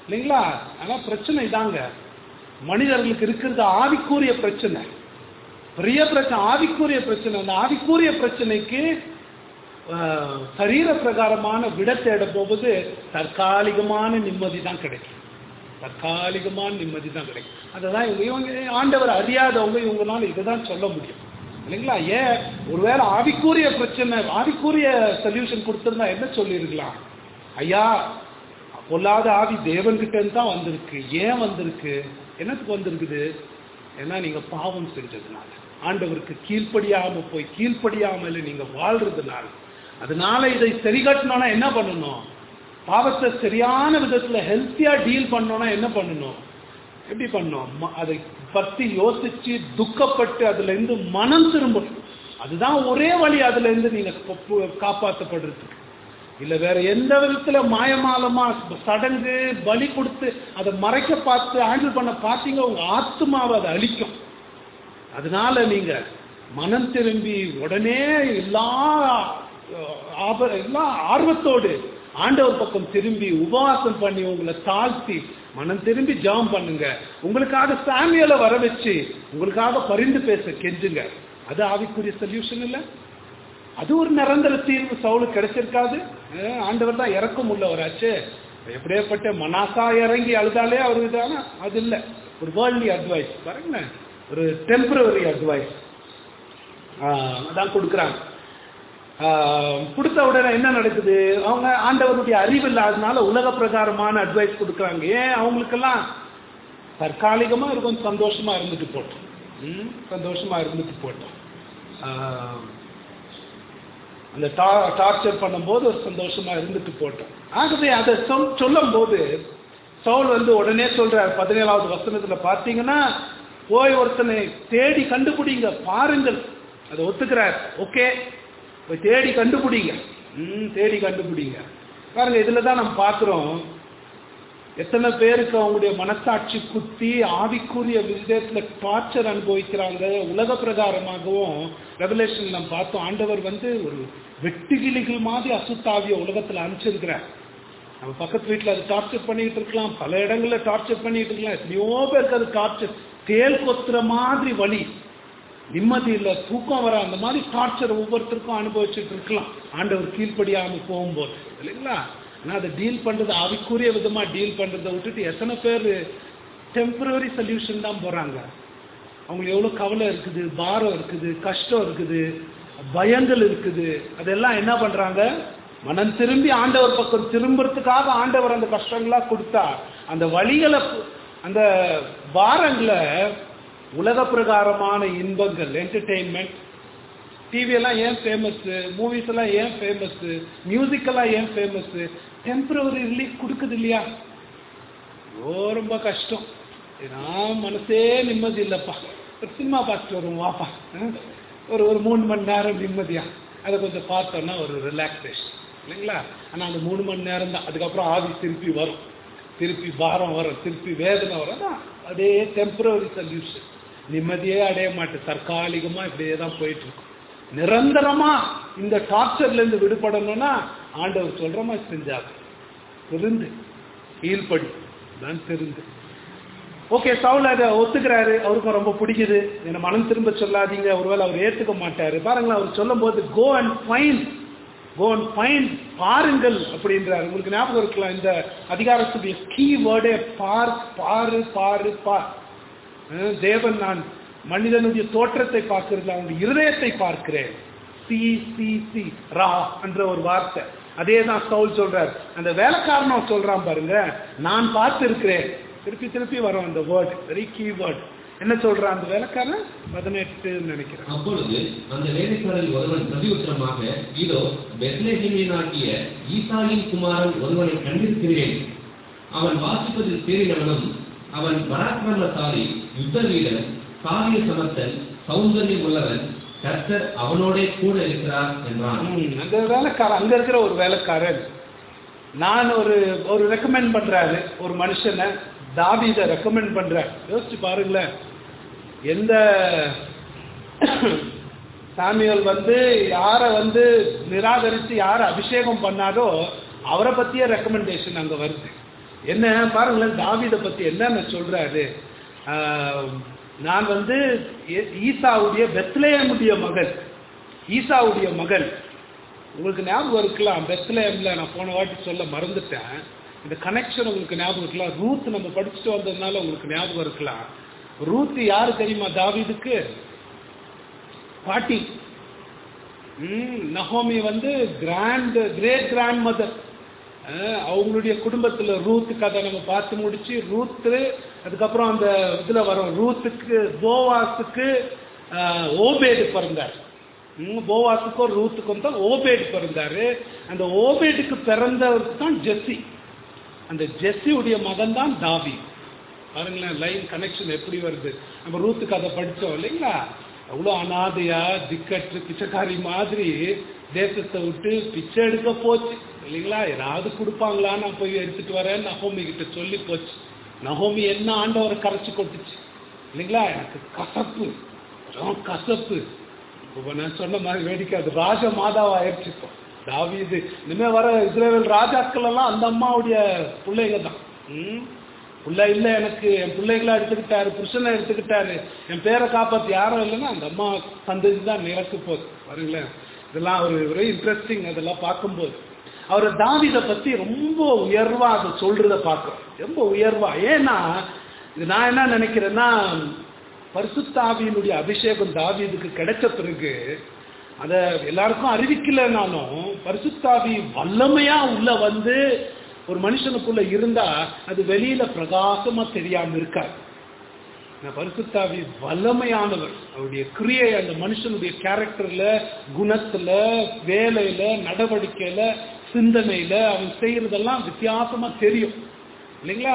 இல்லைங்களா ஆனா பிரச்சனை இதாங்க மனிதர்களுக்கு இருக்கிறது ஆவிக்குரிய பிரச்சனை பெரிய பிரச்சனை ஆவிக்குரிய பிரச்சனை அந்த ஆவிக்குரிய பிரச்சனைக்கு ஆஹ், சரீர பிரகாரமான விட தேட போவது தற்காலிகமான நிம்மதி தான் கிடைக்கும் தற்காலிகமான நிம்மதி தான் கிடைக்கும் அதுதான் இவங்க இவங்க ஆண்டவர் அறியாதவங்க இவங்கனால இதை தான் சொல்ல முடியும் இல்லைங்களா ஏன் ஒருவேளை ஆவிக்குரிய பிரச்சனை ஆவிக்குரிய சொல்யூஷன் கொடுத்திருந்தா என்ன சொல்லியிருக்கலாம் ஐயா பொல்லாத ஆவி தேவன்கிட்ட இருந்து தான் வந்திருக்கு ஏன் வந்திருக்கு என்னத்துக்கு வந்திருக்குது ஏன்னா நீங்க பாவம் செஞ்சதுனால ஆண்டவருக்கு கீழ்ப்படியாம போய் கீழ்ப்படியாமல் நீங்க வாழ்றதுனால அதனால இதை சரி கட்டணும்னா என்ன பண்ணணும் பாவத்தை சரியான விதத்துல ஹெல்த்தியா டீல் பண்ணணும்னா என்ன பண்ணணும் எப்படி பண்ணணும் ம- அதை பத்தி யோசிச்சு துக்கப்பட்டு அதுல இருந்து மனம் திரும்பணும் அதுதான் ஒரே வழி அதுல இருந்து நீங்க ப- பு- காப்பாத்தப்படுறதுக்கு இல்ல வேற எந்த விதத்துல மாயமாலமா சடங்கு பலி கொடுத்து அதை மறைக்க பார்த்து ஹேண்டில் பண்ண பார்த்தீங்க உங்க ஆத்மாவை அதை அழிக்கும் அதனால நீங்க மனம் திரும்பி உடனே எல்லா அஹ், ஆப- எல்லா ஆர்வத்தோடு ஆண்டவர் பக்கம் திரும்பி உபவாசம் பண்ணி உங்களை தாழ்த்தி மனம் திரும்பி ஜெபம் பண்ணுங்க உங்களுக்காக சாமியலை வர வச்சு உங்களுக்காக பரிந்து பேச கெஞ்சுங்க அது ஆவிக்குரிய சொல்யூஷன் இல்லை அது ஒரு நிரந்தர தீர்வு சவுலுக்கு கிடைச்சிருக்காது அஹ் ஆண்டவர் தான் இறக்கம் உள்ளவராச்சு எப்படியாப்பட்ட மனாசா இறங்கி அழுதாலே அவருக்கு தானே அது இல்லை ஒரு வேர்ல்ட்லி அட்வைஸ் பாருங்க ஒரு டெம்பரவரி அட்வைஸ் அதான் கொடுக்குறாங்க ஆஹ் கொடுத்த உடனே என்ன நடக்குது அவங்க ஆண்டவருடைய அறிவு இல்லாதனால உலக பிரகாரமான அட்வைஸ் கொடுக்குறாங்க ஏன் அவங்களுக்கெல்லாம் தற்காலிகமா இருக்கும் சந்தோஷமா இருந்துட்டு போட்டோம் ம், சந்தோஷமா இருந்துட்டு போட்டோம் ஆஹ் அந்த டார்ச்சர் பண்ணும்போது ஒரு சந்தோஷமா இருந்துட்டு போட்டோம் ஆகவே அதை சொல் சொல்லும் போது சவுல் வந்து உடனே சொல்றார் பதினேழாவது வசனத்துல பார்த்தீங்கன்னா போய் ஒருத்தனை தேடி கண்டுபிடிங்க பாருங்கள் அதை ஒத்துக்கிறார் ஓகே போய் தேடி கண்டுபிடிங்க ம் தேடி கண்டுபிடிங்க பாருங்க இதுல தான் நம்ம பார்க்குறோம் எத்தனை பேருக்கு அவங்களுடைய மனசாட்சி குத்தி ஆவிக்குரிய விதத்துல டார்ச்சர் அனுபவிக்கிறாங்க உலக பிரகாரமாகவும் ரெவலேஷன் நம்ம பார்த்தோம் ஆண்டவர் வந்து ஒரு வெட்டுகிளிகள் மாதிரி அசுத்தாவிய உலகத்துல அனுப்பிச்சிருக்கிறார் நம்ம பக்கத்து வீட்டில் அது டார்ச்சர் பண்ணிட்டு இருக்கலாம் பல இடங்கள்ல டார்ச்சர் பண்ணிட்டு இருக்கலாம் எத்தனையோ பேருக்கு அது டார்ச்சர் தேல் கொத்துற மாதிரி வலி நிம்மதி இல்ல தூக்கம் வர அந்த மாதிரி டார்ச்சர் ஒவ்வொருத்தருக்கும் அனுபவிச்சுட்டு இருக்கலாம் ஆண்டவர் கீழ்ப்படியாம போகும்போது இல்லைங்களா ஆனா அதை டீல் பண்றது ஆவிக்குரிய விதமா டீல் பண்றதை விட்டுட்டு எத்தனை பேர் டெம்பரரி சொல்யூஷன் தான் போறாங்க அவங்களுக்கு எவ்வளவு கவலை இருக்குது பாரம் இருக்குது கஷ்டம் இருக்குது பயங்கள் இருக்குது அதெல்லாம் என்ன பண்றாங்க மனம் திரும்பி ஆண்டவர் பக்கம் திரும்புறதுக்காக ஆண்டவர் அந்த கஷ்டங்களா கொடுத்தா அந்த வழிகளை அந்த பாரங்களை உலக பிரகாரமான இன்பங்கள் என்டர்டெயின்மெண்ட் டிவி எல்லாம் ஏன் ஃபேமஸ் மூவிஸ் எல்லாம் ஏன் ஃபேமஸ் மியூசிக் எல்லாம் ஏன் ஃபேமஸ் டெம்பரவரி ரிலீஃப் கொடுக்குது இல்லையா ஓ ரொம்ப கஷ்டம் நான் மனசே நிம்மதி இல்லைப்பா ஒரு சினிமா பார்த்துட்டு வருவோம் வாப்பா அஹ், ஒரு ஒரு மூணு மணி நேரம் நிம்மதியா அதை கொஞ்சம் பார்த்தோன்னா ஒரு ரிலாக்ஸேஷன் இல்லைங்களா ஆனால் அந்த மூணு மணி நேரம் தான் அதுக்கப்புறம் ஆவி திருப்பி வரும் திருப்பி பாரம் வரும் திருப்பி வேதனை வரும் அதான் அதே டெம்பரவரி சொல்யூஷன் நிம்மதியே அடைய மாட்டேன் தற்காலிகமா இப்படியே தான் போயிட்டு இருக்கும் நிரந்தரமா இந்த டார்ச்சர்ல இருந்து விடுபடணும்னா ஆண்டவர் சொல்ற மாதிரி செஞ்சாங்க திருந்து கீழ்ப்படி தான் திருந்து ஓகே சவுல் அதை ஒத்துக்கிறாரு அவருக்கும் ரொம்ப பிடிக்குது என்ன மனம் திரும்ப சொல்லாதீங்க ஒருவேளை அவர் ஏத்துக்க மாட்டாரு பாருங்களேன் அவர் சொல்லும் போது go and fine go and fine பாருங்கள் அப்படின்றாரு உங்களுக்கு ஞாபகம் இருக்கலாம் இந்த அதிகாரத்துடைய கீ வேர்டே பார் பாரு பாரு பார் அஹ் தேவன் நான் மனிதனுடைய தோற்றத்தை பார்க்கறதுல அவனுடைய இருதயத்தை பார்க்கிறேன் சி சி சி ரா என்ற ஒரு வார்த்தை அதே தான் சவுல் சொல்றார் அந்த வேலைக்காரனும் சொல்றான் பாருங்க நான் பார்த்து இருக்கிறேன் திருப்பி திருப்பி வரும் அந்த வேர்ட் வெரி கீ வேர்ட் என்ன சொல்றான் அந்த வேலைக்காரன் பதினெட்டுன்னு நினைக்கிறேன் அப்பொழுது அந்த வேலைக்காரரில் ஒருவன் பிரதியுத்தரமாக இதோ பெத்லெஹேமியனாகிய ஈசாயின் குமாரன் ஒருவனை கண்டிருக்கிறேன் அவன் வாசிப்பதில் தேறினவனும் அவன் பராக்கிரமசாலி யுத்த வீரன் காவிய சமர்த்தன் சௌந்தரியம் உள்ளவன் கர்த்தர் அவனோடே கூட இருக்கிறார் என்றான் ம், அந்த வேலைக்காரன் அங்க இருக்கிற ஒரு வேலைக்காரன் நான் ஒரு ஒரு ரெக்கமெண்ட் பண்றாரு ஒரு மனுஷனை தாவீதை ரெக்கமெண்ட் பண்றார் யோசிச்சு பாருங்களேன் எந்த சாமியல் வந்து யாரை வந்து நிராகரித்து யாரை அபிஷேகம் பண்ணாரோ அவரை பத்திய ரெக்கமெண்டேஷன் அங்க வருது என்ன பாருங்களேன் தாவீதை பத்தி என்னென்ன சொல்றாரு ஆஹ், நான் வந்து ஏ- ஈசாவுடைய பெத்லேயமுடைய மகன் ஈசாவுடைய மகன் உங்களுக்கு ஞாபகம் இருக்கலாம் பெத்லேயம்ல நான் போன வாட்டி சொல்ல மறந்துட்டேன் இந்த கனெக்ஷன் உங்களுக்கு ஞாபகம் இருக்கலாம் ரூத் நம்ம படிச்சுட்டு வந்ததுனால உங்களுக்கு ஞாபகம் இருக்கலாம் ரூத் யாரு தெரியுமா தாவீதுக்கு பாட்டி ம், நகோமி வந்து கிராண்ட் கிரேட் கிராண்ட் மதர் அவங்களுடைய குடும்பத்துல ரூத் கதை நம்ம பார்த்து முடிச்சு ரூத்து அதுக்கப்புறம் அந்த இதுல வரும் ரூத்துக்கு போவாஸுக்கு ஆஹ், ஓபேடு பிறந்தார் ம், போவாஸுக்கும் ரூத்துக்கும் தான் ஓபேடு பிறந்தாரு அந்த ஓபேடுக்கு பிறந்தவருக்கு தான் ஜெஸ்ஸி அந்த ஜெஸ்ஸியுடைய மகன் தான் தாவி பாருங்களேன் லைன் கனெக்ஷன் எப்படி வருது நம்ம ரூத்து கதை படிச்சோம் இல்லைங்களா அவ்வளோ அனாதையா திக்கற்று பிச்சைக்காரி மாதிரி தேசத்தை விட்டு பிச்சை எடுக்க போச்சு இல்லைங்களா ஏதாவது கொடுப்பாங்களா நான் போய் எடுத்துட்டு வரேன் நகோமி கிட்ட சொல்லி போச்சு நகோமி என்ன ஆண்டவரை கரைச்சு கொட்டுச்சு இல்லைங்களா எனக்கு கசப்பு ரொம்ப கசப்பு இப்போ நான் சொன்ன மாதிரி வேடிக்கை அது ராஜ மாதாவா ஆயிடுச்சு இப்போ தாவீது இனிமே வர இஸ்ரேல் ராஜாக்கள் எல்லாம் அந்த அம்மாவுடைய பிள்ளைங்க தான் ம் புள்ள இல்லை எனக்கு என் பிள்ளைகளை எடுத்துக்கிட்டாரு புருஷனை எடுத்துக்கிட்டாரு என் பேரை காப்பாத்து யாரும் இல்லைன்னா அந்த அம்மா சந்ததி தான் நிலக்கு போகுது பாருங்களேன் இதெல்லாம் ஒரு ஒரு இன்ட்ரெஸ்டிங் அதெல்லாம் பார்க்கும்போது அவர் தாவீதை பத்தி ரொம்ப உயர்வா அதை சொல்றத பார்க்கிறோம் ரொம்ப உயர்வா ஏன்னா இது நான் என்ன நினைக்கிறேன்னா பரிசுத்தாவியினுடைய அபிஷேகம் தாவீதுக்கு கிடைச்ச பிறகு அதை எல்லாருக்கும் அறிவிக்கலைனாலும் பரிசுத்தாவி வல்லமையா உள்ள வந்து ஒரு மனுஷனுக்குள்ள இருந்தா அது வெளியில பிரகாசமா தெரியாம இருக்காது இந்த பரிசுத்தாவி வல்லமையானவர் அவருடைய கிரியை அந்த மனுஷனுடைய கேரக்டர்ல குணத்துல வேலையில நடவடிக்கையில சிந்தனையில அவன் செய்யறதெல்லாம் வித்தியாசமா தெரியும் இல்லைங்களா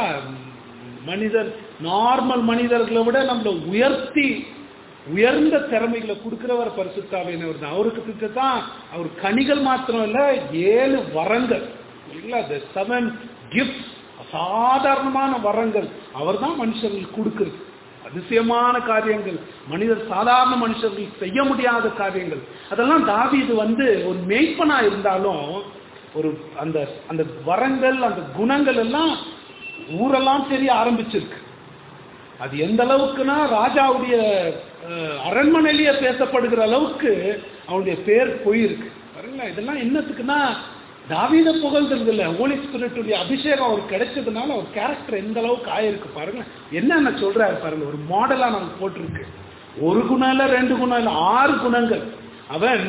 மனிதர் நார்மல் மனிதர்களை விட நம்மளை உயர்த்தி உயர்ந்த திறமைகளை கொடுக்கிறவர் பரிசுத்தாவினவர் தான் அவருக்கு கிட்ட தான் அவர் கனிகள் மாத்திரம் இல்ல ஏழு வரங்கள் இல்லைங்களா the செவன் கிஃப்ட் அசாதாரணமான வரங்கள் அவர் தான் மனுஷர்களுக்கு கொடுக்கிறது அதிசயமான காரியங்கள் மனிதர் சாதாரண மனுஷர்கள் செய்ய முடியாத காரியங்கள் அதெல்லாம் தாவீது வந்து ஒரு மெய்ப்பனா இருந்தாலும் ஒரு அந்த அந்த வரங்கள் அந்த குணங்கள் எல்லாம் ஊரெல்லாம் தெரிய ஆரம்பிச்சிருக்கு அது எந்த அளவுக்குன்னா ராஜாவுடைய அஹ், அரண்மனையிலேயே பேசப்படுகிற அளவுக்கு அவனுடைய பேர் போயிருக்கு பாருங்களா இதெல்லாம் என்னத்துக்குன்னா தாவீத புகழ்றது இல்ல ஹோலி ஸ்பிரிட்டுடைய அபிஷேகம் அவருக்கு கிடைச்சதுனால அவர் கேரக்டர் எந்த அளவுக்கு ஆயிருக்கு பாருங்க என்னென்ன சொல்றாரு பாருங்க ஒரு மாடலா நமக்கு போட்டிருக்கு ஒரு குணம் இல்ல ரெண்டு குணம் இல்ல ஆறு குணங்கள் அவன்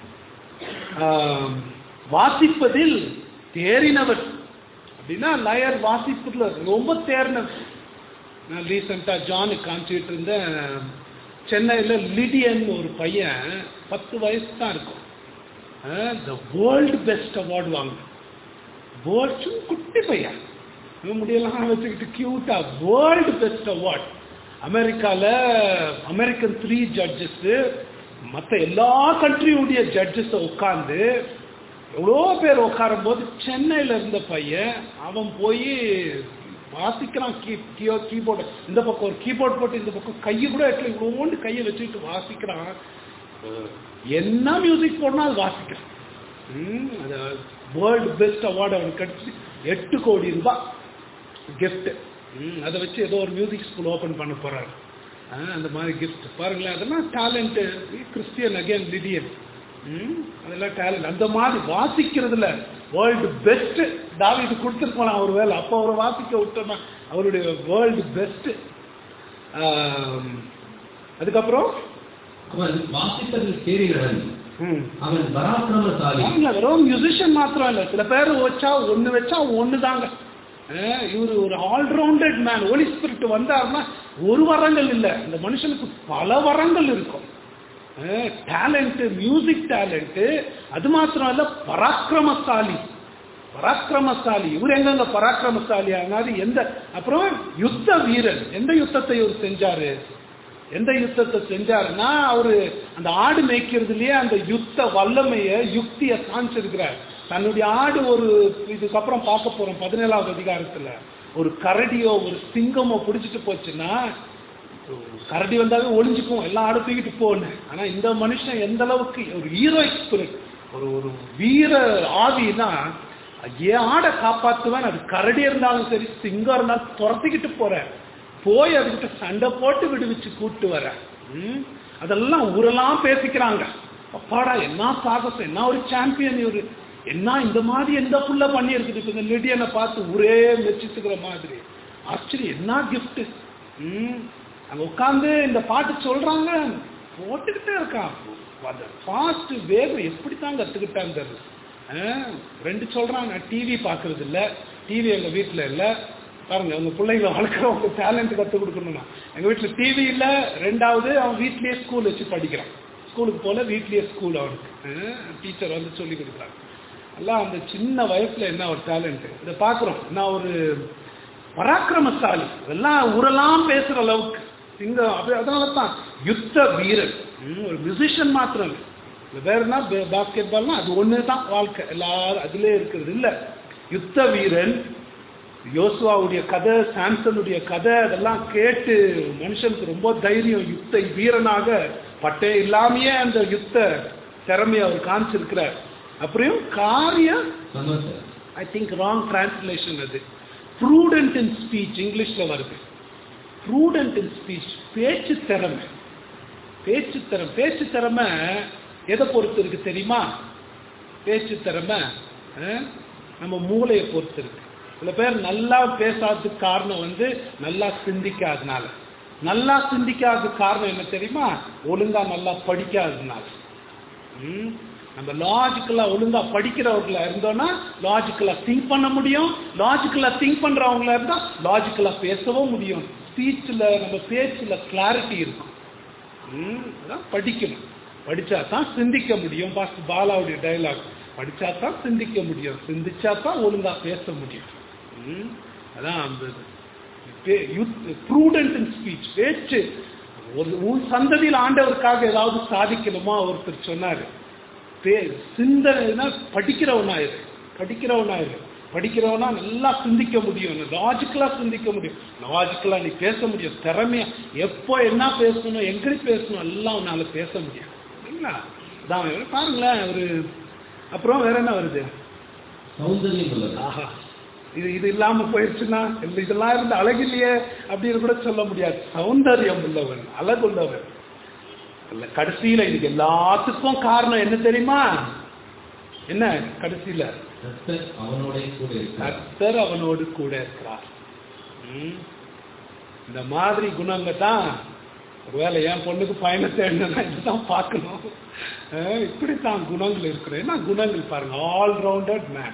ஆஹ், வாசிப்பதில் தேறினவன் அப்படின்னா லயர் வாசிப்பதுல ரொம்ப தேர்னவன் நான் ரீசெண்டாக ஜானுக்கு காமிச்சிட்டு இருந்தேன் சென்னையில் லிடியன் ஒரு பையன் பத்து வயசு தான் இருக்கும் த வேர்ல்டு பெஸ்ட் அவார்டு வாங்க வேர்ல்டு குட்டி பையன் இவன் முடியெல்லாம் வச்சுக்கிட்டு கியூட்டா வேர்ல்டு பெஸ்ட் அவார்ட் அமெரிக்கால அமெரிக்கன் த்ரீ ஜட்ஜஸ் மற்ற எல்லா கண்ட்ரியுடைய ஜட்ஜஸை உட்காந்து எவ்வளோ பேர் உட்காரும் போது சென்னையில் இருந்த பையன் அவன் போய் வாசிக்கிறான் கீ கீ கீபோர்டு இந்த பக்கம் ஒரு கீபோர்ட் போட்டு இந்த பக்கம் கையை கூட எட்டல இவ்வளோண்டு கையை வச்சுக்கிட்டு வாசிக்கிறான் அஹ் என்ன மியூசிக் போடணும் அது வாசிக்கிறான் ம், அது வேர்ல்டு பெஸ்ட் அவார்டு அவனுக்கு கிடைச்சி எட்டு கோடி ரூபாய் கிஃப்ட் அதை வச்சு ஏதோ ஒரு மியூசிக் ஸ்கூல் ஓபன் பண்ண போறாரு ஆ, அந்த மாதிரி கிஃப்ட் பாருங்களேன் அதெல்லாம் டேலண்ட் கிறிஸ்டியன் அகைன் லிடியன் அதெல்லாம் டேலண்ட் அந்த மாதிரி வாசிக்கிறதுல வேர்ல்டு பெஸ்ட் தாவிது கொடுத்துருக்கலாம் அவர் வேலை அப்போ அவரை வாசிக்க விட்டோம்னா அவருடைய வேர்ல்டு பெஸ்ட் அதுக்கப்புறம் அவன் வாசிப்பதில் தேறினவன் ம் அவன் பராக்கிரமசாலி ஆமாங்க, வெறும் மியூசிஷியன் மாத்திரம் இல்ல சில பேர் வச்சா ஒண்ணு வச்சா ஒண்ணு தாங்க இவர் ஒரு ஆல்ரவுண்டட் மேன் ஒலி ஸ்பிரிட் வந்தாருன்னா ஒரு வரங்கள் இல்ல இந்த மனுஷனுக்கு பல வரங்கள் இருக்கும் டேலண்ட் மியூசிக் டேலண்ட் அது மாத்திரம் இல்ல பராக்கிரமசாலி பராக்கிரமசாலி இவர் எங்கங்க பராக்கிரமசாலி ஆனாரு எந்த அப்புறம் யுத்த வீரன் எந்த யுத்தத்தை இவர் செஞ்சாரு எந்த யுத்தத்தை செஞ்சாருன்னா அவரு அந்த ஆடு மேய்க்கிறதுலயே அந்த யுத்த வல்லமைய யுக்திய காமிச்சிருக்கிறார் தன்னுடைய ஆடு ஒரு இதுக்கப்புறம் பார்க்க போறோம் பதினேழாவது அதிகாரத்துல ஒரு கரடியோ ஒரு சிங்கமோ பிடிச்சிட்டு போச்சுன்னா கரடி வந்தாவே ஒளிஞ்சுக்கும் எல்லா ஆடும் தூக்கிட்டு போகணும் ஆனா இந்த மனுஷன் எந்த அளவுக்கு ஒரு ஹீரோயிக் ஸ்பிரிட் ஒரு ஒரு வீர ஆவினா ஏன் ஆடை காப்பாத்துவேன் அது கரடி இருந்தாலும் சரி சிங்கம் இருந்தாலும் துரத்திக்கிட்டு போறேன் போய் அதுகிட்ட சண்டை போட்டு விடுவிச்சு கூட்டு வரேன் ம்? அதெல்லாம் ஊரெல்லாம் பேசிக்கிறாங்க அப்பாடா என்ன சாகசம் என்ன ஒரு சாம்பியன் இவரு என்ன இந்த மாதிரி எந்த புள்ள பண்ணி இருக்குது இப்ப இந்த லிடியனை பார்த்து ஊரே மெச்சிச்சுக்கிற மாதிரி ஆச்சரியம் என்ன கிஃப்ட் அங்க உட்காந்து இந்த பாட்டு சொல்றாங்க போட்டுக்கிட்டே இருக்கான் அந்த ஃபாஸ்ட் வேகம் எப்படி தான் கத்துக்கிட்டான்னு தெரியல ஆ, ரெண்டு சொல்றாங்க டிவி பார்க்கறது இல்ல டிவி எங்க வீட்டுல இல்ல பாருங்க உங்க பிள்ளைங்களை வளர்க்குறவங்க டேலண்ட் கற்றுக் கொடுக்கணும்னா எங்க வீட்டுல டிவி இல்ல ரெண்டாவது அவன் வீட்லயே ஸ்கூல் வச்சு படிக்கிறான் ஸ்கூலுக்கு போல வீட்லயே ஸ்கூல் அவனுக்கு டீச்சர் வந்து சொல்லி கொடுக்குறாங்க எல்லாம் அந்த சின்ன வயசுல என்ன ஒரு டேலண்ட் இதை பார்க்குறோம் நான் ஒரு பராக்கிரமசாலி இதெல்லாம் ஊரெல்லாம் பேசுற அளவுக்கு சிங்கம் அது அதனால தான் யுத்த வீரன் ம், ஒரு மியூசிஷியன் மாத்திரம் இல்லை இது வேறனா பாஸ்கெட் பால்னா அது ஒன்று தான் வாழ்க்கை எல்லாரும் அதிலே இருக்கிறது இல்லை யுத்த வீரன் யோசுவாவுடைய கதை சாம்சனுடைய கதை அதெல்லாம் கேட்டு மனுஷனுக்கு ரொம்ப தைரியம் யுத்த வீரனாக பட்டே இல்லாமையே அந்த யுத்த திறமையை அவர் காமிச்சிருக்கிறார் அப்புறம் காரியம் சமர்த்தர் ஐ திங்க் ராங் டிரான்ஸ்லேஷன் அது ப்ரூடென்ட் இன் ஸ்பீச் இங்கிலீஷ்ல வருது ப்ரூடென்ட் இன் ஸ்பீச் பேச்சு திறமை பேச்சு திறமை பேச்சு திறமை எதை பொறுத்து இருக்கு தெரியுமா பேச்சு திறமை அஹ், நம்ம மூளையை பொறுத்து இருக்கு சில பேர் நல்லா பேசாததுக்கு காரணம் வந்து நல்லா சிந்திக்காதனால நல்லா சிந்திக்காததுக்கு காரணம் என்ன தெரியுமா ஒழுங்கா நல்லா படிக்காததுனால ம். நம்ம லாஜிக்கலா ஒழுங்கா படிக்கிறவர்களா இருந்தோம்னா லாஜிக்கலா திங்க் பண்ண முடியும் லாஜிக்கலா திங்க் பண்றவங்களா இருந்தா லாஜிக்கலா பேசவும் முடியும் ஸ்பீச்ல நம்ம பேச்சுல கிளாரிட்டி இருக்கும் ம், அதான் படிக்கணும் படிச்சா தான் சிந்திக்க முடியும் பாஸ்டர் பாலாவுடைய டைலாக் படிச்சா தான் சிந்திக்க முடியும் சிந்திச்சா தான் ஒழுங்கா பேச முடியும் ம், அதான் அந்த ப்ரூடென்ட் இன் ஸ்பீச் பேச்சு ஒரு உன் சந்ததியில் ஆண்டவருக்காக ஏதாவது சாதிக்கணுமா ஒருத்தர் சொன்னாரு பே- சிந்தனைனா படிக்கிறவனாயிரு படிக்கிறவனாயிரு படிக்கிறவனா நல்லா சிந்திக்க முடியும் லாஜிக்கலா சிந்திக்க முடியும் லாஜிக்கலா நீ பேச முடியும் திறமையா எப்போ என்ன பேசணும் எங்க பேசணும் எல்லாம் உன்னால பேச முடியும் இல்லைங்களா அதான் பாருங்களேன் ஒரு அப்புறம் வேற என்ன வருது சௌந்தரியம் உள்ளது ஆஹா இது இது இல்லாம போயிடுச்சுன்னா இல்ல இதெல்லாம் இருந்து அழகில்லையே அப்படின்னு கூட சொல்ல முடியாது சௌந்தரியம் உள்ளவன் அழகுள்ளவன் இல்ல கடைசியில இதுக்கு எல்லாத்துக்கும் காரணம் என்ன தெரியுமா என்ன கடைசியில கர்த்தர் அவனோட கூட இருக்கிறார் கர்த்தர் அவனோடு கூட இருக்கிறார் ம். இந்த மாதிரி குணங்க தான் ஒருவேளை என் பொண்ணுக்கு பயணத்தை என்னன்னா இதுதான் பார்க்கணும் அஹ் இப்படித்தான் குணங்கள் இருக்கிறேன் என்ன குணங்கள் பாருங்க all rounded man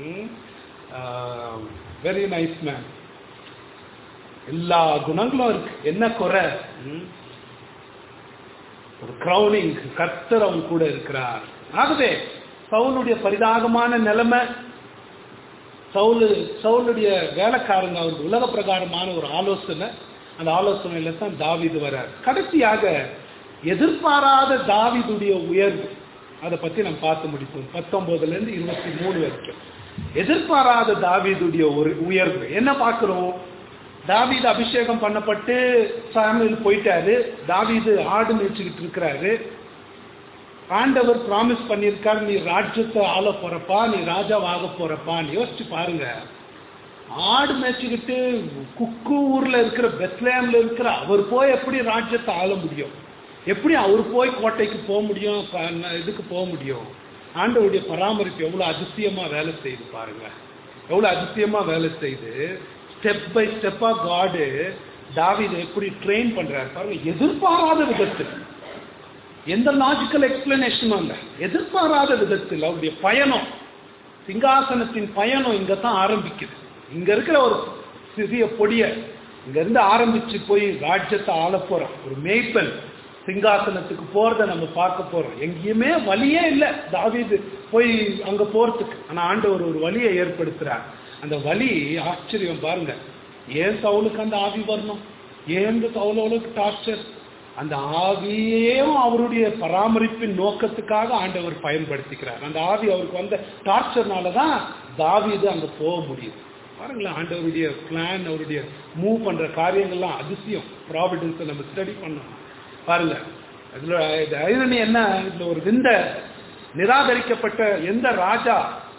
very nice man எல்லா குணங்களும் இருக்கு என்ன குறை ம். ஒரு கிரௌனிங் கர்த்தர் அவன் கூட இருக்கிறார் ஆகவே சவுலுடைய பரிதாகமான நிலைமை சவுலு சவுலுடைய வேலைக்காரங்க அவருக்கு உலக பிரகாரமான ஒரு ஆலோசனை அந்த ஆலோசனையில தான் தாவீது வரார் கடைசியாக எதிர்பாராத தாவீதுடைய உயர்வு அதை பத்தி நம்ம பார்த்து முடிப்போம் பத்தொன்பதுல இருந்து இருபத்தி மூணு வரைக்கும் எதிர்பாராத தாவீதுடைய ஒரு உயர்வு என்ன பார்க்கிறோம் தாவீது அபிஷேகம் பண்ணப்பட்டு சாமுவேல் போயிட்டாரு தாவீது ஆடு மேய்ச்சிக்கிட்டு இருக்கிறாரு ஆண்டவர் ப்ராமிஸ் பண்ணியிருக்காரு நீ ராஜ்யத்தை ஆள போறப்பா நீ ராஜாவாக போறப்பான்னு யோசிச்சு பாருங்க ஆடு மேய்ச்சிக்கிட்டு குக்கு ஊர்ல இருக்கிற பெத்லேம்ல இருக்கிற அவர் போய் எப்படி ராஜ்யத்தை ஆள முடியும் எப்படி அவர் போய் கோட்டைக்கு போக முடியும் ப- இதுக்கு போக முடியும் ஆண்டவருடைய பராமரிப்பு எவ்வளவு அதிசயமா வேலை செய்யுது பாருங்க எவ்வளவு அதிசயமா வேலை செய்யுது ஸ்டெப் பை ஸ்டெப்பா காடு தாவீதை எப்படி ட்ரெயின் பண்றாரு பாருங்க எதிர்பாராத விதத்தில் எந்த லாஜிக்கல் எக்ஸ்பிளனேஷனும் இல்லை எதிர்பாராத விதத்தில் அவருடைய பயணம் சிங்காசனத்தின் பயணம் இங்க தான் ஆரம்பிக்குது இங்க இருக்கிற ஒரு சிறிய பொடிய இங்க இருந்து ஆரம்பிச்சு போய் ராஜ்யத்தை ஆள போறோம் ஒரு மேய்ப்பன் சிங்காசனத்துக்கு போறத நம்ம பார்க்க போறோம் எங்கேயுமே வழியே இல்லை தாவீது போய் அங்க போறதுக்கு ஆனா ஆண்டவர் ஒரு வழியை ஏற்படுத்துறார் அந்த வழி ஆச்சரியம் பாருங்க ஏன் சவுலுக்கு அந்த ஆவி வரணும் ஏன் இந்த சவுலோளுக்கு டார்ச்சர் அந்த ஆவியையும் அவருடைய பராமரிப்பின் நோக்கத்துக்காக ஆண்டவர் பயன்படுத்திக்கிறார் அந்த ஆவி அவருக்கு வந்த டார்ச்சர்னால தான் தாவீது அங்க போக முடியுது பாருங்களேன் ஆண்டவருடைய பிளான் அவருடைய மூவ் பண்ற காரியங்கள்லாம் அதிசயம் ப்ராவிடன்ஸை நம்ம ஸ்டடி பண்ணோம் பாருங்க அதுல ஐரணி என்ன இதுல ஒரு விந்த நிராகரிக்கப்பட்ட எந்த ராஜா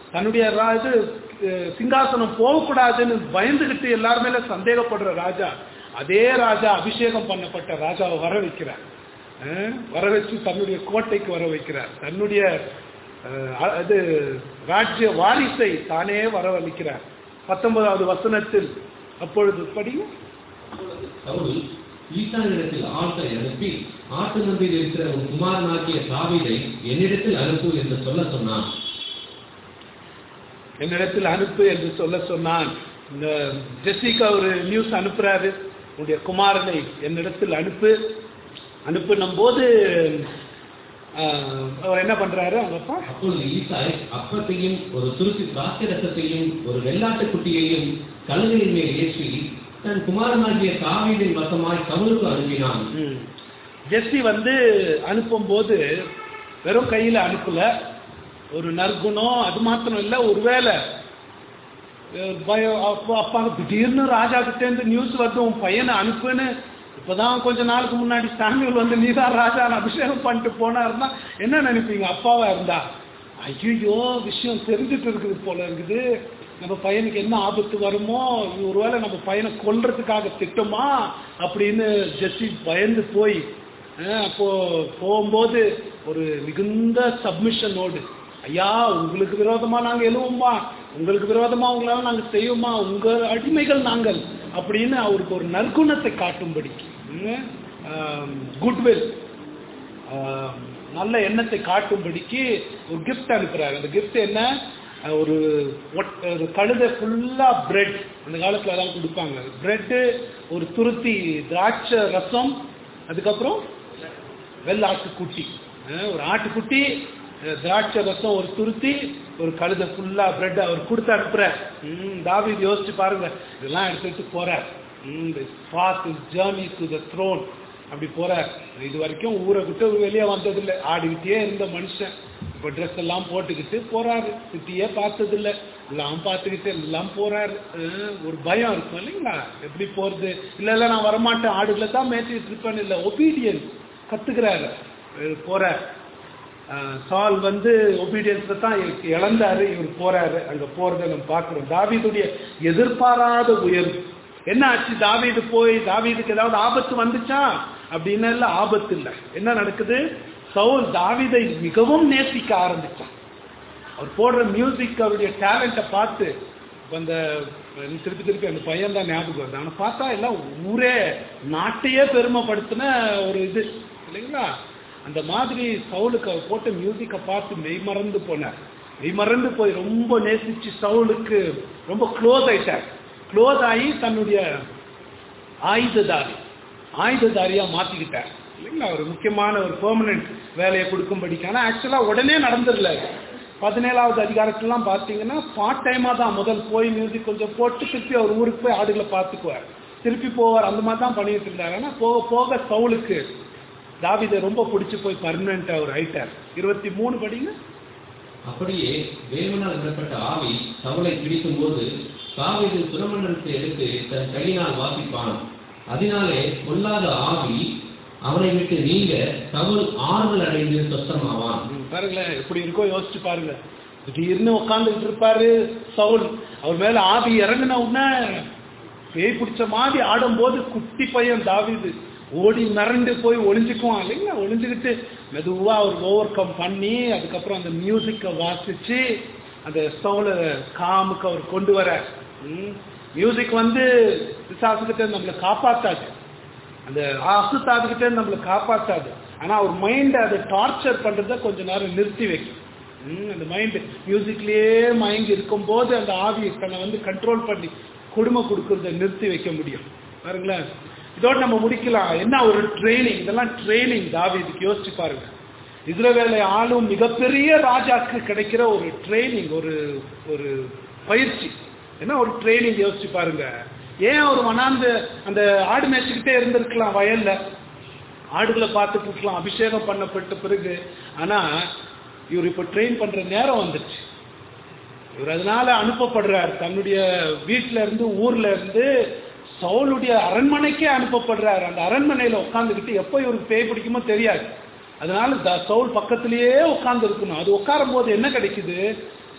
தன்னுடைய ரா- இது அஹ், சிங்காசனம் போகக்கூடாதுன்னு பயந்துகிட்டு எல்லார் மேல சந்தேகப்படுற ராஜா அதே ராஜா அபிஷேகம் பண்ணப்பட்ட ராஜாவை வர வைக்கிறார் அஹ், வர வச்சு தன்னுடைய கோட்டைக்கு வர வைக்கிறார் தன்னுடைய அஹ், அ- இது ராஜ்ய வாரிசை தானே வரவழைக்கிறார் பத்தொன்பதாவது வசனத்தில் அப்பொழுது படிங்க சவுல் ஈசானிடத்தில் ஆட்களை அனுப்பி ஆட்டு மந்தையில் இருக்கிற உன் குமாரனாகிய தாவீதை என்னிடத்தில் அனுப்பு என்று சொல்ல சொன்னான் என்னிடத்தில் அனுப்பு என்று சொல்ல சொன்னான் இந்த ஜெசிகா ஒரு நியூஸ் அனுப்புறாரு உன்னுடைய குமாரனை என்னிடத்தில் அனுப்பு அனுப்புனும் போது ஆஹ், அவர் என்ன பண்றாரு அவங்க அப்பா அப்பொழுது ஈசாய் அப்பத்தையும் ஒரு துருத்தி திராட்சை ரசத்தையும் ஒரு வெள்ளாட்டுக் குட்டியையும் கழுதையின் மேல் ஏற்றி தன் குமாரனாகிய தாவீதின் வசமாய் சவுலுக்கு அனுப்பினான் ம். ஜெஸ்ஸி வந்து அனுப்பும்போது வெறும் கையில அனுப்பல ஒரு நற்குணம் அது மாத்திரம் இல்ல ஒருவேளை அஹ், பயம் அப்போ அப்பா திடீர்னு ராஜா கிட்ட இருந்து நியூஸ் வருது உன் பையனை அனுப்புன்னு இப்பதான் கொஞ்ச நாளுக்கு முன்னாடி சாமியல் வந்து நீதான் ராஜா அபிஷேகம் பண்ணிட்டு போனாருன்னா என்ன நினைப்பீங்க அப்பாவா இருந்தா ஐயோ விஷயம் தெரிஞ்சுட்டு இருக்குது போல இருக்குது நம்ம பையனுக்கு என்ன ஆபத்து வருமோ ஒருவேளை நம்ம பையனை கொல்றதுக்காக திட்டமா அப்படின்னு ஜெஸ்ஸி பயந்து போய் அஹ், அப்போ போகும்போது ஒரு மிகுந்த சப்மிஷனோடு ஐயா உங்களுக்கு விரோதமா நாங்க எழுவோமா உங்களுக்கு விரோதமா உங்களால நாங்க செய்வோமா உங்க அடிமைகள் நாங்கள் அப்படின்னு அவருக்கு ஒரு நற்குணத்தை காட்டும்படிக்கு குட்வில் நல்ல எண்ணத்தை காட்டும்படிக்கு ஒரு gift அனுப்புறாரு அந்த gift என்ன அஹ், ஒரு ஒட்- ஒரு கழுதை ஃபுல்லா பிரெட் அந்த காலத்துல அதான் கொடுப்பாங்க பிரெட்டு ஒரு துருத்தி திராட்சை ரசம் அதுக்கப்புறம் வெள்ளை ஆட்டுக்குட்டி அஹ் ஒரு ஆட்டுக்குட்டி அஹ் திராட்சை ரசம் ஒரு துருத்தி ஒரு கழுதை ஃபுல்லா பிரெட் அவர் கொடுத்து அனுப்புறார் ம், தாவீது யோசிச்சு பாருங்க இதெல்லாம் எடுத்துட்டு போறார் fast journey to the throne அப்படி போறார் இது வரைக்கும் ஊரை விட்டு வெளியே வந்ததில்லை ஆடிக்கிட்டே இருந்த மனுஷன் இப்போ ட்ரெஸ் எல்லாம் போட்டுக்கிட்டு போறாரு சிட்டியே பார்த்ததில்லை எல்லாம் பார்த்துக்கிட்டு எல்லாம் போறாரு அஹ் ஒரு பயம் இருக்கும் இல்லைங்களா எப்படி போறது இல்ல இல்ல நான் வரமாட்டேன் ஆடுகளை தான் மேய்ச்சிட்டு இருப்பேன் இல்லை ஒபீடியன்ஸ் கத்துக்கிறாரு அஹ் போறார் அஹ் சால் வந்து ஒபீடியன்ஸை தான் இ- இழந்தாரு இவர் போறாரு அங்க போறதை நம்ம பார்க்கிறோம் தாவீதுடைய எதிர்பாராத உயர்வு என்ன ஆச்சு தாவீது போய் தாவீதுக்கு ஏதாவது ஆபத்து வந்துச்சா அப்படின்னு இல்ல ஆபத்து இல்லை என்ன நடக்குது சவுல் தாவீதை மிகவும் நேசிக்க ஆரம்பிச்சான் அவர் போடுற மியூசிக் அவருடைய டேலண்ட்டை பார்த்து இப்ப அந்த எனக்கு திருப்பி திருப்பி அந்த பையன் தான் ஞாபகம் வருது அவனை பார்த்தா எல்லாம் ஊரே நாட்டையே பெருமைப்படுத்தின ஒரு இது இல்லைங்களா அந்த மாதிரி சவுலுக்கு அவர் போட்ட மியூசிக்கை பார்த்து மெய்மறந்து போனார் மெய்மறந்து போய் ரொம்ப நேசிச்சு சவுலுக்கு ரொம்ப க்ளோஸ் ஆயிட்டார் க்ளோஸ் ஆகி தன்னுடைய ஆயுததாரி ஆயுததாரியா மாத்திக்கிட்டார் இல்லைங்களா ஒரு முக்கியமான ஒரு பெர்மனன்ட் வேலையை கொடுக்கும்படிக்கு ஆனா ஆக்சுவலா உடனே நடந்துடல பதினேழாவது அதிகாரத்திலாம் பார்த்தீங்கன்னா பார்ட் டைமா தான் முதல் போய் மியூசிக் கொஞ்சம் போட்டு திருப்பி அவர் ஊருக்கு போய் ஆடுகளை பார்த்துக்குவார் திருப்பி போவார் அந்த மாதிரி தான் பண்ணிட்டு இருந்தார் ஆனா போக போக சவுலுக்கு தாவீதை ரொம்ப பிடிச்சு போய் பர்மனன்ட் அவர் ஆயிட்டார் இருபத்தி மூணு படிங்க அப்படியே தேவனால் விடப்பட்ட ஆவி சவுலை பிடிக்கும் போது தாவீது சுரமண்டலத்தை எடுத்து தன் கையினால் வாசிப்பான் அதனாலே பொல்லாத ஆவி அவனை விட்டு நீங்க சவுல் ஆறுதல் அடைந்து சொத்தமாவான் ம், பாருங்களேன் எப்படி இருக்கோ யோசிச்சு பாருங்க திடீர்னு உட்காந்துட்டு இருப்பாரு சவுல் அவர் மேல ஆவி இறங்கின உடனே பேய் பிடிச்ச மாதிரி ஆடும்போது குட்டி பையன் தாவீது ஓடி மிரண்டு போய் ஒளிஞ்சுக்குவான் இல்லைங்களா ஒளிஞ்சுக்கிட்டு மெதுவா அவர் ஓவர் கம் பண்ணி அதுக்கப்புறம் அந்த மியூசிக்கை வாசிச்சு அந்த சவுல காமுக்கு அவர் கொண்டு வர மியூசிக் வந்து பிசாசுகிட்ட நம்மளை காப்பாத்தாது அந்த அசுத்தாதுகிட்டே நம்மளை காப்பாத்தாது ஆனா அவர் மைண்டை அதை டார்ச்சர் பண்றத கொஞ்ச நேரம் நிறுத்தி வைக்கும் ம், அந்த மைண்ட் மியூசிக்லயே மயங்கி இருக்கும்போது அந்த ஆவியை தன்னை வந்து கண்ட்ரோல் பண்ணி கொடுமை கொடுக்கறத நிறுத்தி வைக்க முடியும் பாருங்களேன் இதோட நம்ம முடிக்கலாம் என்ன ஒரு ட்ரைனிங் இதெல்லாம் ட்ரைனிங் தாவீதுக்கு யோசிச்சு பாருங்க இஸ்ரவேலை ஆளும் மிகப்பெரிய ராஜாக்கு கிடைக்கிற ஒரு ட்ரைனிங் ஒரு ஒரு பயிற்சி என்ன ஒரு ட்ரைனிங் யோசிச்சு பாருங்க ஏன் அவர் வனாந்து அந்த ஆடு மேய்ச்சிக்கிட்டே இருந்திருக்கலாம் வயல்ல ஆடுகளை பார்த்துட்டு இருக்கலாம் அபிஷேகம் பண்ணப்பட்ட பிறகு ஆனா இவர் இப்ப ட்ரெயின் பண்ற நேரம் வந்துச்சு இவர் அதனால அனுப்பப்படுறார் தன்னுடைய வீட்டுல இருந்து ஊர்ல இருந்து சவுளுடைய அரண்மனைக்கே அனுப்பப்படுறார் அந்த அரண்மனையில உட்காந்துக்கிட்டு எப்போ இவருக்கு பேய் பிடிக்குமோ தெரியாது அதனால த- சவுல் பக்கத்திலேயே உட்கார்ந்து இருக்கணும் அது உட்காரும் போது என்ன கிடைக்குது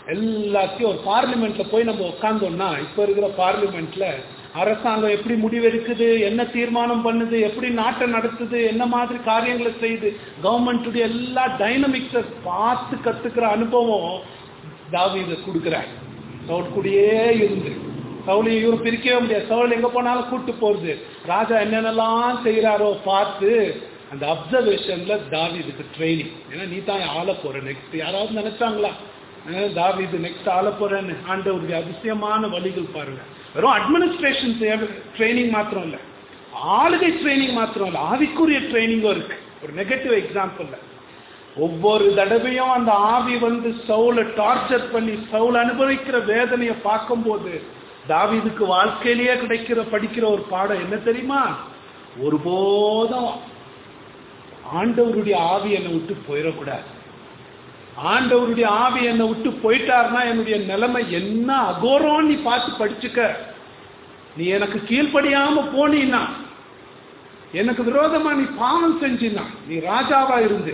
எல்லாத்தையும் ஒரு பார்லிமெண்ட்ல போய் நம்ம உட்காந்தோம்னா இப்ப இருக்கிற பார்லிமெண்ட்ல அரசாங்கம் எப்படி முடிவெடுக்குது என்ன தீர்மானம் பண்ணுது எப்படி நாட்டை நடத்துது என்ன மாதிரி காரியங்களை செய்யுது கவர்மெண்ட்டுடைய எல்லா டைனமிக்ஸை பார்த்து கத்துக்கிற அனுபவம் தாவீது கொடுக்குறார் சவுல் கூடயே இருந்து சவுளை இவரும் பிரிக்கவே முடியாது சவுல் எங்க போனாலும் கூட்டு போறது ராஜா என்னென்னலாம் செய்யறாரோ பார்த்து அந்த அப்சர்வேஷன்ல தாவீதுக்கு ட்ரைனிங் ஏன்னா நீ தான் ஆள போற நெக்ஸ்ட் யாராவது நினைச்சாங்களா அஹ் தாவீது நெக்ஸ்ட் ஆள போறேன்னு ஆண்டவருடைய அதிசயமான வழிகள் பாருங்க வெறும் அட்மினிஸ்ட்ரேஷன் ட்ரைனிங் மாத்திரம் இல்ல ஆளுகை ட்ரைனிங் மாத்திரம் இல்ல ஆவிக்குரிய ட்ரைனிங்கும் இருக்கு ஒரு நெகட்டிவ் எக்ஸாம்பிள்ல ஒவ்வொரு தடவையும் அந்த ஆவி வந்து சவுல டார்ச்சர் பண்ணி சவுல் அனுபவிக்கிற வேதனையை பார்க்கும்போது தாவீதுக்கு வாழ்க்கையிலேயே கிடைக்கிற படிக்கிற ஒரு பாடம் என்ன தெரியுமா ஒருபோதும் ஆண்டவருடைய ஆவி என்னை விட்டு போயிடக்கூடாது ஆண்டவருடைய ஆவி என்னை விட்டு போயிட்டாருன்னா என்னுடைய நிலைமை என்ன அகோரம் நீ பார்த்து படிச்சுக்க நீ எனக்கு கீழ்ப்படியாம போனீன்னா எனக்கு விரோதமா நீ பாவம் செஞ்சினா நீ ராஜாவா இருந்து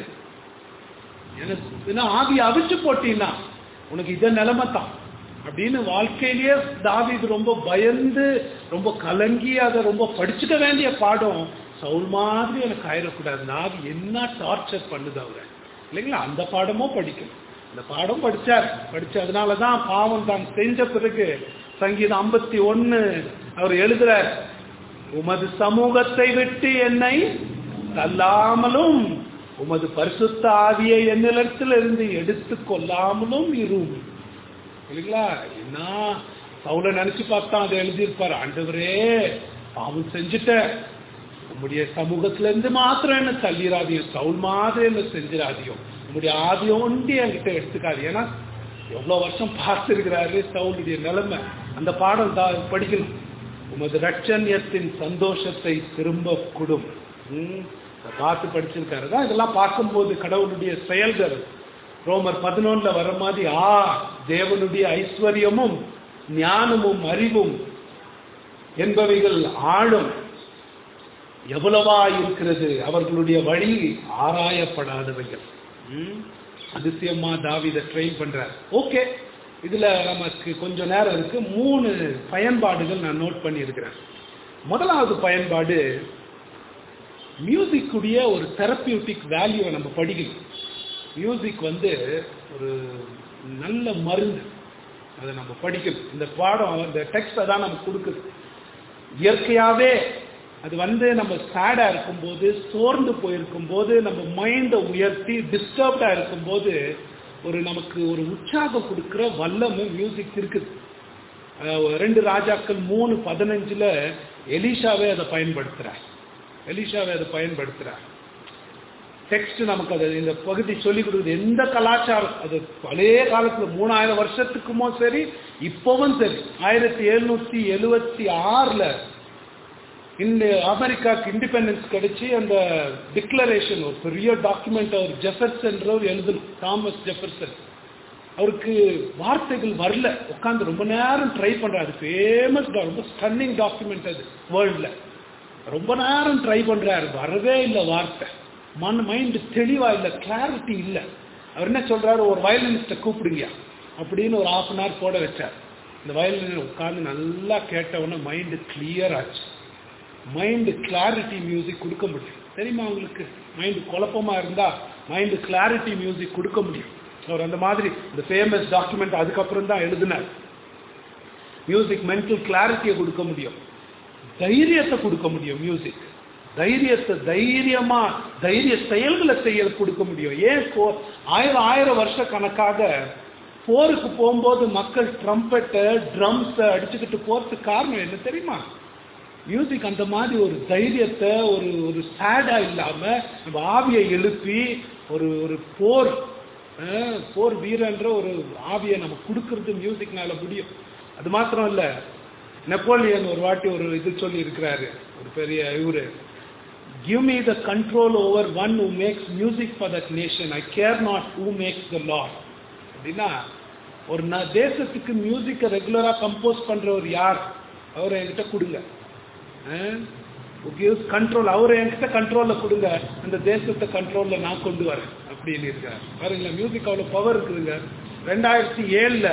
எனக்கு என்ன ஆவி அவிச்சு போட்டீன்னா உனக்கு இத நிலைமை தான் அப்படின்னு வாழ்க்கையிலேயே தாவீது ரொம்ப பயந்து ரொம்ப கலங்கி அதை ரொம்ப படிச்சுக்க வேண்டிய பாடம் சவுல் மாதிரி எனக்கு ஆயிடக்கூடாது இந்த ஆவி என்ன டார்ச்சர் பண்ணுது அவரை இல்லைங்களா அந்த பாடமும் படிக்கணும் அந்த பாடம் படிச்சார் படிச்சு அதனாலதான் பாவம் தான் செஞ்ச பிறகு சங்கீதம் ஐம்பத்தி ஒன்னு அவர் எழுதுறார் உமது சமூகத்தை விட்டு என்னை தள்ளாமலும் உமது பரிசுத்த ஆவியை என்னிடத்தில் இருந்து எடுத்து கொள்ளாமலும் இரும் இல்லைங்களா என்ன சவுல நினைச்சு பார்த்தா அதை எழுதியிருப்பார் ஆண்டவரே பாவம் செஞ்சுட்ட உம்முடைய சமூகத்துல இருந்து மாத்திரம் என்ன தள்ளிராதியும் சவுல் மாதிரி என்ன செஞ்சிடாதியும் உம்முடைய ஆதியம் ஒண்டி என்கிட்ட எடுத்துக்காது ஏன்னா எவ்வளவு வருஷம் பார்த்திருக்கிறாரு சவுளுடைய நிலைமை அந்த பாடம் தான் படிக்கணும் உமது ரட்சண்யத்தின் சந்தோஷத்தை திரும்ப குடும் ம், இதை பார்த்து படிச்சிருக்காரு தான் இதெல்லாம் பார்க்கும்போது கடவுளுடைய செயல்கள் ரோமர் பதினொன்னுல வர மாதிரி ஆ தேவனுடைய ஐஸ்வர்யமும் ஞானமும் அறிவும் என்பவைகள் ஆழம் எவ்வளவா இருக்கிறது அவர்களுடைய வழி ஆராயப்படாதவைகள் ம்? அதிசயமா தாவித ட்ரெயின் பண்றார் ஓகே இதுல நமக்கு கொஞ்சம் நேரம் இருக்கு மூணு பயன்பாடுகள் நான் நோட் பண்ணி இருக்கிறேன் முதலாவது பயன்பாடு மியூசிக்குடைய ஒரு தெரப்பியூட்டிக் வேல்யூவை நம்ம படிக்கணும் மியூசிக் வந்து ஒரு நல்ல மருந்து அதை நம்ம படிக்கணும் இந்த பாடம் இந்த டெக்ஸ்ட் தான் நமக்கு கொடுக்குது இயற்கையாவே அது வந்து நம்ம சேடா இருக்கும்போது சோர்ந்து போயிருக்கும் போது நம்ம மைண்டை உயர்த்தி டிஸ்டர்ப்டா இருக்கும்போது ஒரு நமக்கு ஒரு உற்சாகம் கொடுக்கிற வல்லமும் மியூசிக் இருக்குது அஹ் ரெண்டு ராஜாக்கள் மூணு பதினஞ்சுல எலிஷாவே அதை பயன்படுத்துறார் எலிஷாவே அதை பயன்படுத்துறார் டெக்ஸ்ட் நமக்கு அது இந்த பகுதி சொல்லி கொடுக்குது எந்த கலாச்சாரம் அது பழைய காலத்துல மூணாயிரம் வருஷத்துக்குமோ சரி இப்பவும் சரி ஆயிரத்தி எழுநூத்தி எழுவத்தி ஆறுல இந்த அமெரிக்காவுக்கு இண்டிபெண்டன்ஸ் கிடைச்சி அந்த டிக்ளரேஷன் ஒரு பெரிய டாக்குமெண்ட் அவர் ஜெஃபர்சன்றவர் எழுதணும் தாமஸ் ஜெஃபர்சன் அவருக்கு வார்த்தைகள் வரல உட்காந்து ரொம்ப நேரம் ட்ரை பண்றாரு ஃபேமஸ் ரொம்ப ஸ்டன்னிங் டாக்குமெண்ட் அது வேர்ல்ட்ல ரொம்ப நேரம் ட்ரை பண்றாரு வரவே இல்லை வார்த்தை மன மைண்ட் தெளிவா இல்லை கிளாரிட்டி இல்லை அவர் என்ன சொல்றாரு ஒரு வயலினிஸ்ட கூப்பிடுங்க அப்படின்னு ஒரு ஹாஃப் அன் ஹவர் போட வச்சார் இந்த வயலின் உட்காந்து நல்லா கேட்டவொன்னே மைண்டு கிளியர் ஆச்சு மைண்டு கிளாரிட்டி மியூசிக் கொடுக்க முடியும் தெரியுமா உங்களுக்கு மைண்டு குழப்பமா இருந்தா மைண்டு கிளாரிட்டி மியூசிக் கொடுக்க முடியும் அவர் அந்த மாதிரி இந்த ஃபேமஸ் டாக்குமெண்ட் அதுக்கப்புறம் தான் எழுதினார் மியூசிக் மென்டல் கிளாரிட்டியை கொடுக்க முடியும் தைரியத்தை கொடுக்க முடியும் மியூசிக் தைரியத்தை தைரியமா தைரிய செயல்களை செய்ய கொடுக்க முடியும் ஏன் போ- ஆயிரம் ஆயிரம் வருஷ கணக்காக போருக்கு போகும்போது மக்கள் ட்ரம்பெட்டை ட்ரம்ஸ அடிச்சுக்கிட்டு போறதுக்கு காரணம் என்ன தெரியுமா மியூசிக் அந்த மாதிரி ஒரு தைரியத்தை ஒரு ஒரு சேடா இல்லாம நம்ம ஆவியை எழுப்பி ஒரு ஒரு போர் அஹ், போர் வீரன்ற ஒரு ஆவியை நம்ம கொடுக்கறது மியூசிக்னால முடியும் அது மாத்திரம் இல்ல நெப்போலியன் ஒரு வாட்டி ஒரு இது சொல்லி இருக்கிறாரு ஒரு பெரிய இவரு give me the control over one who makes music for that nation I care not who makes the law அப்படின்னா ஒரு ந- தேசத்துக்கு மியூசிக்கை ரெகுலரா கம்போஸ் பண்றவர் யார் அவரை என்கிட்ட கொடுங்க கண்ட்ரோல் அவரை என்கிட்ட கண்ட்ரோல்ல கொடுங்க அந்த தேசத்தை கண்ட்ரோல்ல நான் கொண்டு வரேன் அப்படின்னு இருக்காரு பாருங்களேன் மியூசிக் அவ்வளவு பவர் இருக்குதுங்க ரெண்டாயிரத்தி ஏழில்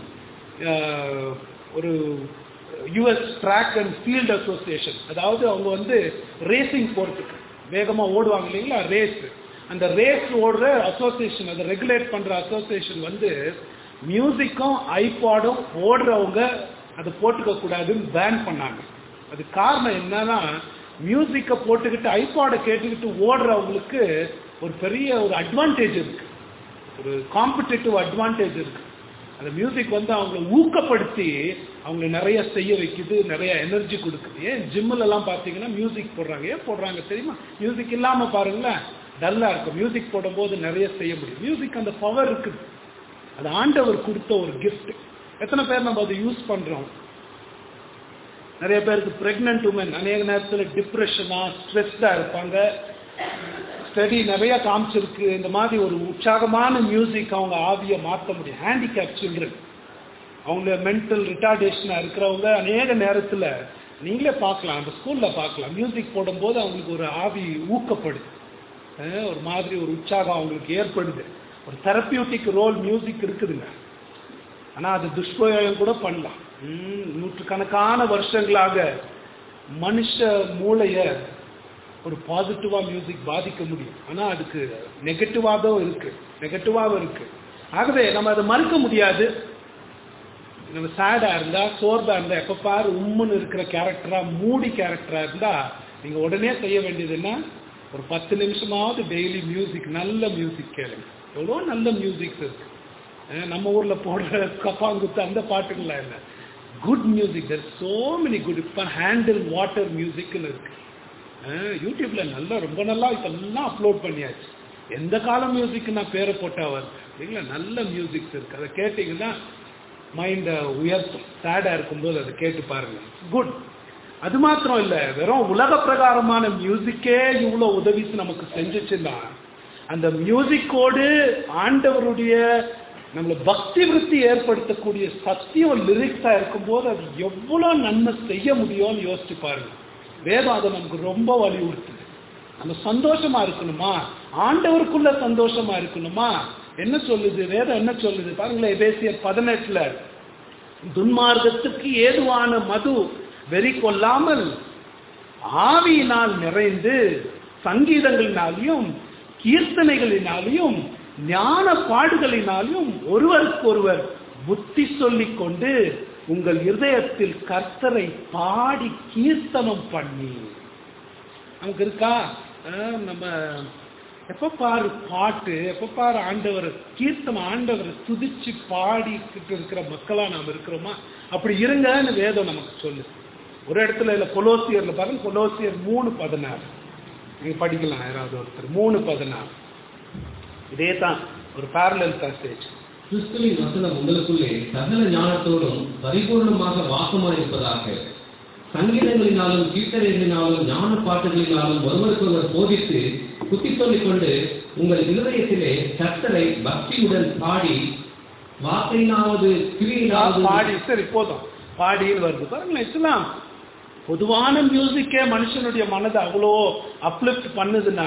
ஒரு US track and field association அதாவது அவங்க வந்து ரேசிங் போகிறதுக்கு வேகமாக ஓடுவாங்க இல்லைங்களா ரேஸ் அந்த ரேஸ் ஓடுற அசோசியேஷன் அதை ரெகுலேட் பண்ணுற அசோசியேஷன் வந்து மியூசிக்கும் ஐபாடும் ஓடுறவங்க அதை போட்டுக்க கூடாதுன்னு பேன் பண்ணாங்க அது காரணம் என்னன்னா மியூசிக்கை போட்டுக்கிட்டு ஐபாடை கேட்டுக்கிட்டு ஓடுறவங்களுக்கு ஒரு பெரிய ஒரு அட்வான்டேஜ் இருக்கு ஒரு காம்படிட்டிவ் அட்வான்டேஜ் இருக்கு அந்த மியூசிக் வந்து அவங்களை ஊக்கப்படுத்தி அவங்களை நிறைய செய்ய வைக்குது நிறைய எனர்ஜி கொடுக்குது ஏன் ஜிம்மில் எல்லாம் பார்த்தீங்கன்னா மியூசிக் போடுறாங்க ஏன் போடுறாங்க தெரியுமா மியூசிக் இல்லாமல் பாருங்களேன் டல்லாக இருக்கும் மியூசிக் போடும்போது நிறைய செய்ய முடியும் மியூசிக் அந்த பவர் இருக்குது அது ஆண்டவர் கொடுத்த ஒரு கிஃப்ட் எத்தனை பேர் நம்ம அதை யூஸ் பண்ணுறோம் நிறைய பேருக்கு பிரெக்னென்ட் உமன் அநேக நேரத்தில் டிப்ரெஷனாக ஸ்ட்ரெஸ்டாக இருப்பாங்க ஸ்டடி நிறைய காமிச்சிருக்கு இந்த மாதிரி ஒரு உற்சாகமான மியூசிக் அவங்க ஆவியை மாற்ற முடியும் ஹேண்டிகேப் சில்ட்ரன் அவங்க மென்டல் ரிட்டார்டேஷனாக இருக்கிறவங்க அநேக நேரத்தில் நீங்களே பார்க்கலாம் அந்த ஸ்கூலில் பார்க்கலாம் மியூசிக் போடும்போது அவங்களுக்கு ஒரு ஆவி ஊக்கப்படுது அஹ் ஒரு மாதிரி ஒரு உற்சாகம் அவங்களுக்கு ஏற்படுது ஒரு தெரப்பியூட்டிக் ரோல் மியூசிக் இருக்குதுங்க ஆனால் அது துஷ்பிரயோகம் கூட பண்ணலாம் ம், நூற்றுக்கணக்கான வருஷங்களாக மனுஷ மூளையை ஒரு பாசிட்டிவாக மியூசிக் பாதிக்க முடியும் ஆனால் அதுக்கு நெகட்டிவாகவும் இருக்கு நெகட்டிவாகவும் இருக்கு ஆகவே நம்ம அதை மறுக்க முடியாது நம்ம சேடாக இருந்தால் சோர்வாக இருந்தால் எப்போ பாரு உம்முன்னு இருக்கிற கேரக்டராக மூடி கேரக்டராக இருந்தால் நீங்கள் உடனே செய்ய வேண்டியது என்ன ஒரு பத்து நிமிஷமாவது டெய்லி மியூசிக் நல்ல மியூசிக் கேளுங்க எவ்வளோ நல்ல மியூசிக்ஸ் இருக்கு அஹ் நம்ம ஊரில் போடுற கப்பாங்குத்து அந்த பாட்டுங்களாம் இல்லை good music there so many good இப்போ ஹேண்டில் வாட்டர் மியூசிக்னு இருக்கு அஹ் யூடியூப்ல நல்லா ரொம்ப நல்லா இப்பெல்லாம் அப்லோட் பண்ணியாச்சு எந்த காலம் மியூசிக் நான் பேரை போட்டா வருது இல்லைங்களா நல்ல மியூசிக்ஸ் இருக்கு அதை கேட்டிங்கன்னா மைண்டை உயர்த்தும் சேடாக இருக்கும்போது அதை கேட்டு பாருங்க குட் அது மாத்திரம் இல்லை வெறும் உலக பிரகாரமான மியூசிக்கே இவ்வளோ உதவி நமக்கு செஞ்சுச்சுன்னா அந்த மியூசிக்கோடு ஆண்டவருடைய நம்மளை பக்தி விருத்தி ஏற்படுத்தக்கூடிய சத்தியம் லிரிக்ஸாக இருக்கும்போது அது எவ்வளோ நன்மை செய்ய முடியும்னு யோசிச்சு பாருங்க வேதம் அதை நமக்கு ரொம்ப வலியுறுத்துது நம்ம சந்தோஷமா இருக்கணுமா ஆண்டவருக்குள்ள சந்தோஷமா இருக்கணுமா என்ன சொல்லுது வேதம் என்ன சொல்லுது பாருங்களேன் எபேசியர் பதினெட்டுல துன்மார்க்கத்துக்கு ஏதுவான மது வெறி கொள்ளாமல் ஆவியினால் நிறைந்து சங்கீதங்களினாலையும் கீர்த்தனைகளினாலையும் ஞான பாடுகளினாலும் ஒருவருக்கொருவர் புத்தி சொல்லிக் கொண்டு உங்கள் இருதயத்தில் கர்த்தரை பாடி கீர்த்தனம் பண்ணி நமக்கு இருக்கா அஹ் நம்ம எப்ப பாரு பாட்டு எப்ப பாரு ஆண்டவர் கீர்த்தனம் ஆண்டவரை துதிச்சு பாடிக்கிட்டு இருக்கிற மக்களா நாம் இருக்கிறோமா அப்படி இருங்கன்னு வேதம் நமக்கு சொல்லு ஒரு இடத்துல இல்ல கொலோசியர்ல பாருங்க கொலோசியர் மூணு பதினாறு நீங்க படிக்கலாம் யாராவது ஒருத்தர் மூணு பதினாறு இதே தான் ஒரு பேரலல் பேசேஜ் கிறிஸ்துவின் வசனம் உங்களுக்குள்ளே சகல ஞானத்தோடும் பரிபூர்ணமாக வாசமாயிருப்பதாக சங்கீதங்களினாலும் கீர்த்தனைகளினாலும் ஞான பாட்டுகளினாலும் ஒருவருக்கொருவர் போதித்து குத்தி சொல்லிக் கொண்டு உங்கள் இருதயத்திலே கர்த்தரை பக்தியுடன் பாடி வார்த்தையினாவது கிரியினாவது பாடி சரி போதும் பாடின்னு வருது பாருங்களேன் இஸ்லாம் பொதுவான மியூசிக்கே மனுஷனுடைய மனதை அவ்வளோ அப்லிஃப்ட் பண்ணுதுன்னா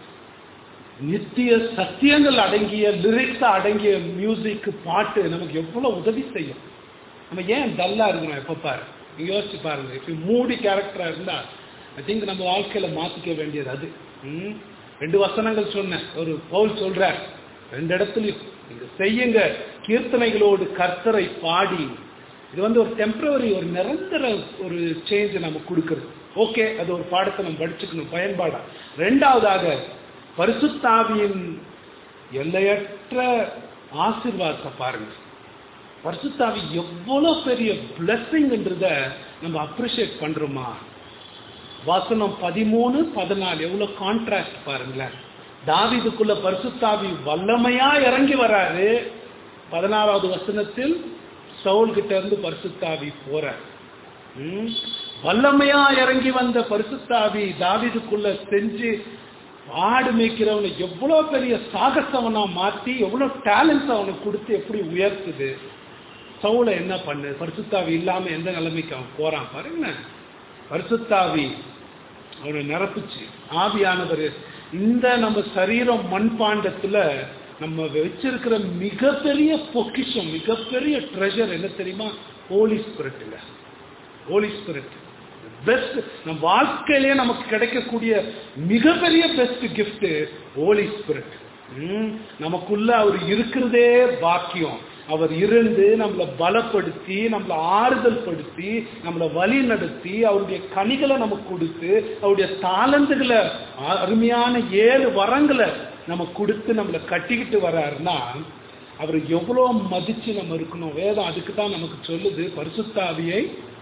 நித்திய சத்தியங்கள் அடங்கிய லிரிக்ஸ் அடங்கிய மியூசிக் பாட்டு நமக்கு எவ்வளவு உதவி செய்யும் நம்ம ஏன் டல்லா இருக்கணும் எப்ப பாரு நீங்க யோசிச்சு பாருங்க இப்படி மூடி கேரக்டரா இருந்தா ஐ திங்க் நம்ம வாழ்க்கையில மாத்திக்க வேண்டியது அது ம்? ரெண்டு வசனங்கள் சொன்னேன் ஒரு பவுல் சொல்றார் ரெண்டு இடத்துலயும் நீங்க செய்யுங்க கீர்த்தனைகளோடு கர்த்தரை பாடி இது வந்து ஒரு டெம்பரவரி ஒரு நிரந்தர ஒரு சேஞ்ச் நம்ம கொடுக்குறது ஓகே அது ஒரு பாடத்தை நம்ம படிச்சுக்கணும் பயன்பாடா ரெண்டாவதாக பரிசுத்தாவியின் எல்லையற்ற ஆசீர்வாதத்தை பாருங்க பரிசுத்தாவி எவ்வளவு பெரிய பிளஸ்ஸிங்ன்றத நம்ம அப்ரிஷியேட் பண்றோமா வசனம் பதிமூணு பதினாலு எவ்வளவு கான்ட்ராஸ்ட் பாருங்களேன் தாவீதுக்குள்ள பரிசுத்தாவி வல்லமையா இறங்கி வராரு பதினாறாவது வசனத்தில் சவுல் கிட்ட இருந்து பரிசுத்தாவி போறார் ம்? வல்லமையா இறங்கி வந்த பரிசுத்தாவி தாவீதுக்குள்ள செஞ்சு ஆடு மேய்க்கிறவனை எவ்வளவு பெரிய சாகசவனா மாத்தி எவ்வளவு டேலண்ட்ஸ் அவனுக்கு கொடுத்து எப்படி உயர்த்துது சவுல என்ன பண்ணு பரிசுத்தாவி இல்லாம எந்த நிலைமைக்கு அவன் போறான் பாருங்க பரிசுத்தாவி அவனை நிரப்புச்சு ஆவியானவர் இந்த நம்ம சரீரம் மண்பாண்டத்துல நம்ம வச்சிருக்கிற மிகப்பெரிய பொக்கிஷம் மிகப்பெரிய ட்ரெஷர் என்ன தெரியுமா ஹோலி ஸ்பிரிட்டுங்க ஹோலி ஸ்பிரிட் பெஸ்ட் நம் வாழ்க்கையிலேயே நமக்கு கிடைக்கக்கூடிய மிகப்பெரிய பெஸ்ட் gift ஹோலி ஸ்பிரிட் நமக்குள்ள அவர் இருக்கிறதே பாக்கியம் அவர் இருந்து நம்மளை பலப்படுத்தி நம்மளை ஆறுதல் படுத்தி நம்மளை வழி நடத்தி அவருடைய கனிகளை நமக்கு கொடுத்து அவருடைய தாளந்துகளை அ- அருமையான ஏழு வரங்களை நமக்கு கொடுத்து நம்மளை கட்டிக்கிட்டு வர்றாருன்னா அவர் எவ்வளோ மதிச்சு நம்ம இருக்கணும் வேதம் அதுக்கு தான் நமக்கு சொல்லுது பரிசுத்தாவியை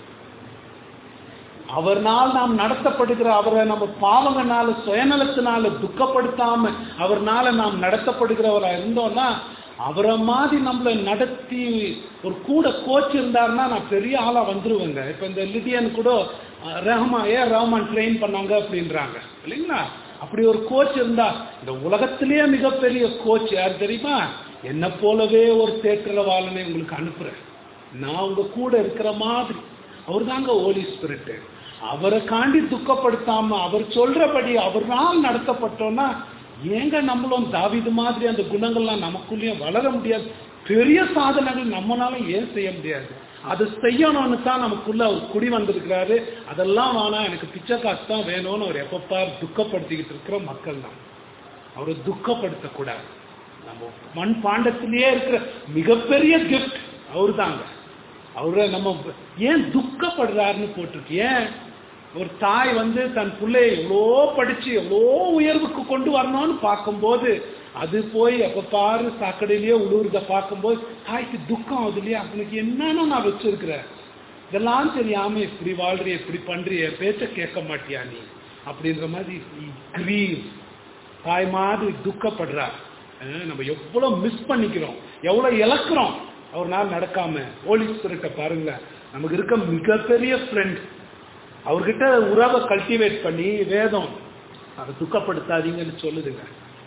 அவர்னால் நாம் நடத்தப்படுகிற அவரை நம்ம பாவங்கனால சுயநலத்தினால துக்கப்படுத்தாம அவர்னால நாம் நடத்தப்படுகிறவரா இருந்தோம்னா அவரை மாதிரி நம்மளை நடத்தி ஒரு கூட கோச் இருந்தாருன்னா நான் பெரிய ஆளா வந்துருவேங்க இப்ப இந்த லிடியன் கூட அஹ், ரஹ்மா ஏன் ரஹ்மான் ட்ரெயின் பண்ணாங்க அப்படின்றாங்க இல்லைங்களா அப்படி ஒரு கோச் இருந்தா இந்த உலகத்திலேயே மிகப்பெரிய கோச் யார் தெரியுமா என்ன போலவே ஒரு தேற்றரவாளனை உங்களுக்கு அனுப்புறேன் நான் உங்க கூட இருக்கிற மாதிரி அவர் தாங்க ஹோலி ஸ்பிரிட் அவரை காண்டி துக்கப்படுத்தாம அவர் சொல்றபடி அவர்னால் நடத்தப்பட்டோம்னா ஏங்க நம்மளும் தாவிது மாதிரி அந்த குணங்கள்லாம் நமக்குள்ளேயும் வளர முடியாது பெரிய சாதனைகள் நம்மனால ஏன் செய்ய முடியாது அது செய்யணும்னு தான் நமக்குள்ள அவர் குடி வந்திருக்கிறாரு அதெல்லாம் வேணாம் எனக்கு பிச்சை காசு தான் வேணும்னு அவர் எப்பப்பார் துக்கப்படுத்திக்கிட்டு இருக்கிற மக்கள் தான் அவரை துக்கப்படுத்தக்கூடாது நம்ம மண் பாண்டத்திலேயே இருக்கிற மிகப்பெரிய கிஃப்ட் அவர் தாங்க அவரை நம்ம ஏன் துக்கப்படுறாருன்னு போட்டிருக்கு ஏன் ஒரு தாய் வந்து தன் பிள்ளைய எவ்வளோ படிச்சு எவ்வளோ உயர்வுக்கு கொண்டு வரணும்னு பார்க்கும்போது அது போய் எப்ப பாரு சாக்கடையிலேயே உழுவுறத பார்க்கும்போது தாய்க்கு துக்கம் ஆகுது இல்லையா அவனுக்கு என்னன்னு நான் வச்சிருக்கிறேன் இதெல்லாம் தெரியாம இப்படி வாழ்றிய இப்படி பண்றிய பேச்ச கேட்க மாட்டியா நீ அப்படின்ற மாதிரி கிரீவ் தாய் மாதிரி துக்கப்படுறா அஹ் நம்ம எவ்வளவு மிஸ் பண்ணிக்கிறோம் எவ்வளவு இழக்கிறோம் அவர்னால நடக்காம ஹோலி ஸ்பிரிட்டை பாருங்க நமக்கு இருக்க மிகப்பெரிய ஃப்ரெண்ட் அவர்கிட்ட உறவை கல்டிவேட் பண்ணி வேதம் அதை துக்கப்படுத்தாதீங்கன்னு சொல்லுதுங்க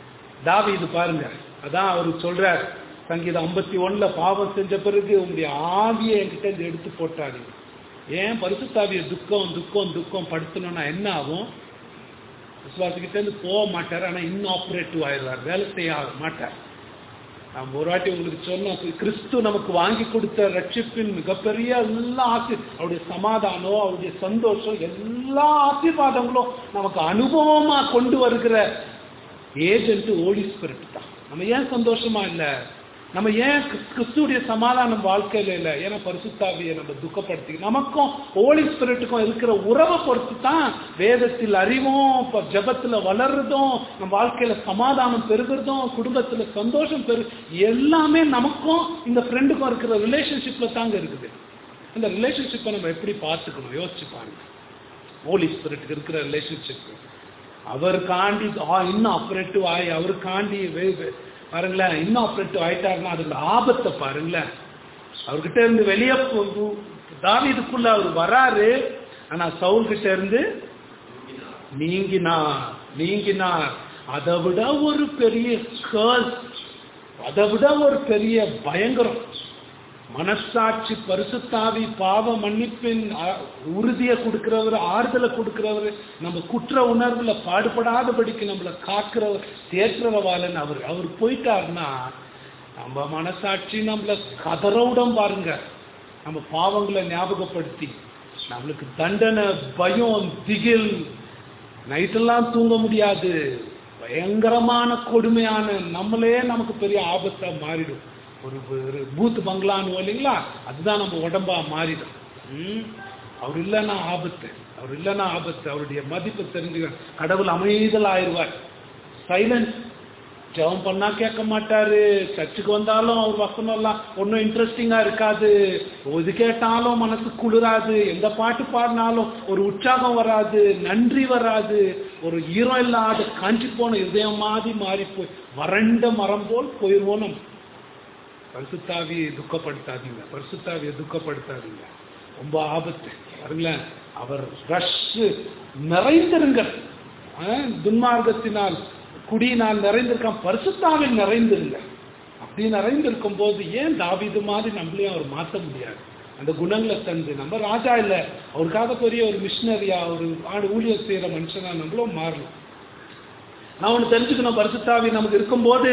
தாவி இது பாருங்க அதான் அவர் சொல்றார் சங்கீதம் ஐம்பத்தி ஒண்ணுல பாவம் செஞ்ச பிறகு உங்களுடைய ஆவியை என்கிட்ட இருந்து எடுத்து போட்டாதீங்க ஏன் பரிசுத்தாவிய துக்கம் துக்கம் துக்கம் படுத்தணும்னா என்ன ஆகும் விசுவாசிக்கிட்ட இருந்து போக மாட்டார் ஆனா இன்ஆப்ரேட்டிவ் ஆயிடுவார் வேலை செய்ய மாட்டார் நாம் ஒரு வாட்டி உங்களுக்கு சொன்னோம் கிறிஸ்து நமக்கு வாங்கி கொடுத்த ரட்சிப்பின் மிகப்பெரிய எல்லா ஆசி அவருடைய சமாதானம் அவருடைய சந்தோஷம் எல்லா ஆசீர்வாதங்களும் நமக்கு அனுபவமா கொண்டு வருகிற ஏஜென்ட் ஓலி ஸ்பிரிட் தான் நம்ம ஏன் சந்தோஷமா இல்லை நம்ம ஏன் கிறிஸ்- கிறிஸ்துவுடைய சமாதானம் வாழ்க்கையில இல்லை ஏன்னா பரிசுத்தாவியை நம்ம துக்கப்படுத்தி நமக்கும் ஹோலி ஸ்பிரிட்டுக்கும் இருக்கிற உறவை பொறுத்து தான் வேதத்தில் அறிவும் இப்ப ஜபத்துல வளர்றதும் நம்ம வாழ்க்கையில சமாதானம் பெருகிறதும் குடும்பத்துல சந்தோஷம் பெரு எல்லாமே நமக்கும் இந்த ஃப்ரெண்டுக்கும் இருக்கிற ரிலேஷன்ஷிப்ல தாங்க இருக்குது அந்த ரிலேஷன்ஷிப்பை நம்ம எப்படி பார்த்துக்கணும் யோசிச்சு பாருங்க ஹோலி ஸ்பிரிட்டுக்கு இருக்கிற ரிலேஷன்ஷிப் அவர் காண்டி ஆ, இன்னும் ஆப்ரேட்டிவ் ஆகி அவர் காண்டி வே- வே- பாருங்களேன் இன்னும் ஆப்ரேட்டிவ் ஆயிட்டாருன்னா அதோட ஆபத்தை பாருங்களேன் அவர்கிட்ட இருந்து வெளியே தாவீதுக்குள்ள அவர் வராரு ஆனா சவுல் கிட்ட இருந்து நீங்கினார் நீங்கினார் அதை விட ஒரு பெரிய கேர்ள் அதை விட ஒரு பெரிய பயங்கரம் மனசாட்சி பரிசுத்தாவி பாவ மன்னிப்பின் அ- உறுதியை கொடுக்கிறவர் ஆறுதலை கொடுக்கிறவர் நம்ம குற்ற உணர்வுல பாடுபடாதபடிக்கு நம்மளை காக்கிறவர் தேற்றரவாளன் அவர் அவர் போயிட்டாருன்னா நம்ம மனசாட்சி நம்மள கதறவுடம் பாருங்க நம்ம பாவங்களை ஞாபகப்படுத்தி நம்மளுக்கு தண்டனை பயம் திகில் நைட்டெல்லாம் தூங்க முடியாது பயங்கரமான கொடுமையான நம்மளே நமக்கு பெரிய ஆபத்தா மாறிடும் ஒரு ஒரு பூத் பங்களான்னு இல்லைங்களா அதுதான் நம்ம உடம்பா மாறிடும் ம்? அவர் இல்லைன்னா ஆபத்து அவர் இல்லைன்னா ஆபத்து அவருடைய மதிப்பு தெரிஞ்சுக்க கடவுள் அமைதல் ஆயிடுவார் சைலன்ஸ் ஜெபம் பண்ணா கேட்க மாட்டாரு சர்ச்சுக்கு வந்தாலும் அவர் வசனம் எல்லாம் ஒன்றும் இன்ட்ரெஸ்டிங்கா இருக்காது எது கேட்டாலும் மனசு குளிராது எந்த பாட்டு பாடினாலும் ஒரு உற்சாகம் வராது நன்றி வராது ஒரு ஈரம் இல்லாத காஞ்சி போன இதயம் மாதிரி மாறி போய் வறண்ட மரம் போல் போயிடுவோம் நம்ம பரிசுத்தாவியை துக்கப்படுத்தாதீங்க பரிசுத்தாவியை துக்கப்படுத்தாதீங்க ரொம்ப ஆபத்து பாருங்களேன் அவர் ரஷ் நிறைந்திருங்கள் ஆ, துன்மார்க்கத்தினால் குடியினால் நிறைந்திருக்கான் பரிசுத்தாவில் நிறைந்திருங்க அப்படி நிறைந்திருக்கும் போது ஏன் தாவீது மாதிரி நம்மளையும் அவர் மாற்ற முடியாது அந்த குணங்களை தந்து நம்ம ராஜா இல்லை அவருக்காக பெரிய ஒரு மிஷினரியா ஒரு ஆடு ஊழியர் செய்யற மனுஷனா நம்மளும் மாறணும் நான் ஒன்று தெரிஞ்சுக்கணும் பரிசுத்தாவி நமக்கு இருக்கும்போது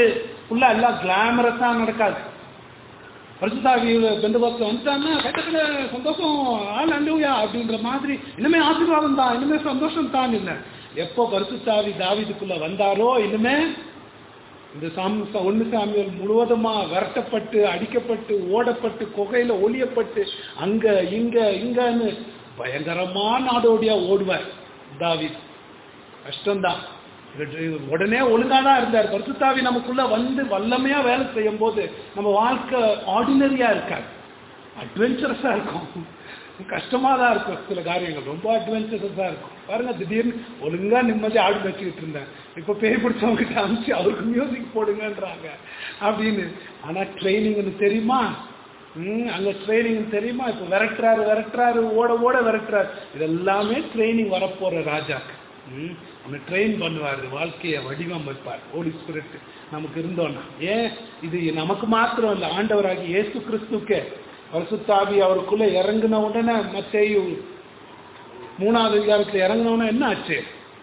ஃபுல்லா எல்லாம் கிளாமரஸா நடக்காது பரிசுத்தாவி பெந்தபாஸ்ல வந்துட்டாங்கன்னா கட்டக்கட சந்தோஷம் ஆள் அண்டூயா அப்படின்ற மாதிரி இனிமே ஆசீர்வாதம் தான் இனிமே சந்தோஷம் தான் இல்லை எப்போ பரிசுத்தாவி தாவிதுக்குள்ள வந்தாரோ இனிமே இந்த சாம் ஒன்னு சாமியல் முழுவதுமா விரட்டப்பட்டு அடிக்கப்பட்டு ஓடப்பட்டு குகையில ஒளியப்பட்டு அங்க இங்க இங்கன்னு பயங்கரமா நாடோடியா ஓடுவார் தாவித் கஷ்டம்தான் இது- இது உடனே ஒழுங்கா தான் இருந்தார் பரிசுத்தாவி நமக்குள்ள வந்து வல்லமையா வேலை செய்யும் போது நம்ம வாழ்க்கை ஆர்டினரியா இருக்காது அட்வென்ச்சரஸா இருக்கும் கஷ்டமா தான் இருக்கும் சில காரியங்கள் ரொம்ப அட்வென்ச்சரஸா இருக்கும் பாருங்க திடீர்னு ஒழுங்கா நிம்மதி ஆடு வச்சுக்கிட்டு இருந்தேன் இப்ப பேய் பிடிச்சவங்க கிட்ட அனுப்பிச்சு அவருக்கு மியூசிக் போடுங்கன்றாங்க அப்படின்னு ஆனா ட்ரைனிங்னு தெரியுமா ம் அங்க ட்ரைனிங் தெரியுமா இப்ப விரட்டுறாரு விரட்டுறாரு ஓட ஓட விரட்டுறாரு இதெல்லாமே ட்ரைனிங் வரப்போற ராஜாக்கு ம் அவனை ட்ரெயின் பண்ணுவார் வாழ்க்கையை வடிவமைப்பார் ஹோலி ஸ்பிரிட் நமக்கு இருந்தோன்னா ஏன் இது நமக்கு மாத்திரம் இல்லை ஆண்டவராகி இயேசு கிறிஸ்துக்கே பரிசுத்தாவி அவருக்குள்ள இறங்கின உடனே மத்தேயு மூணாவது அதிகாரத்துல இறங்கின உடனே என்ன ஆச்சு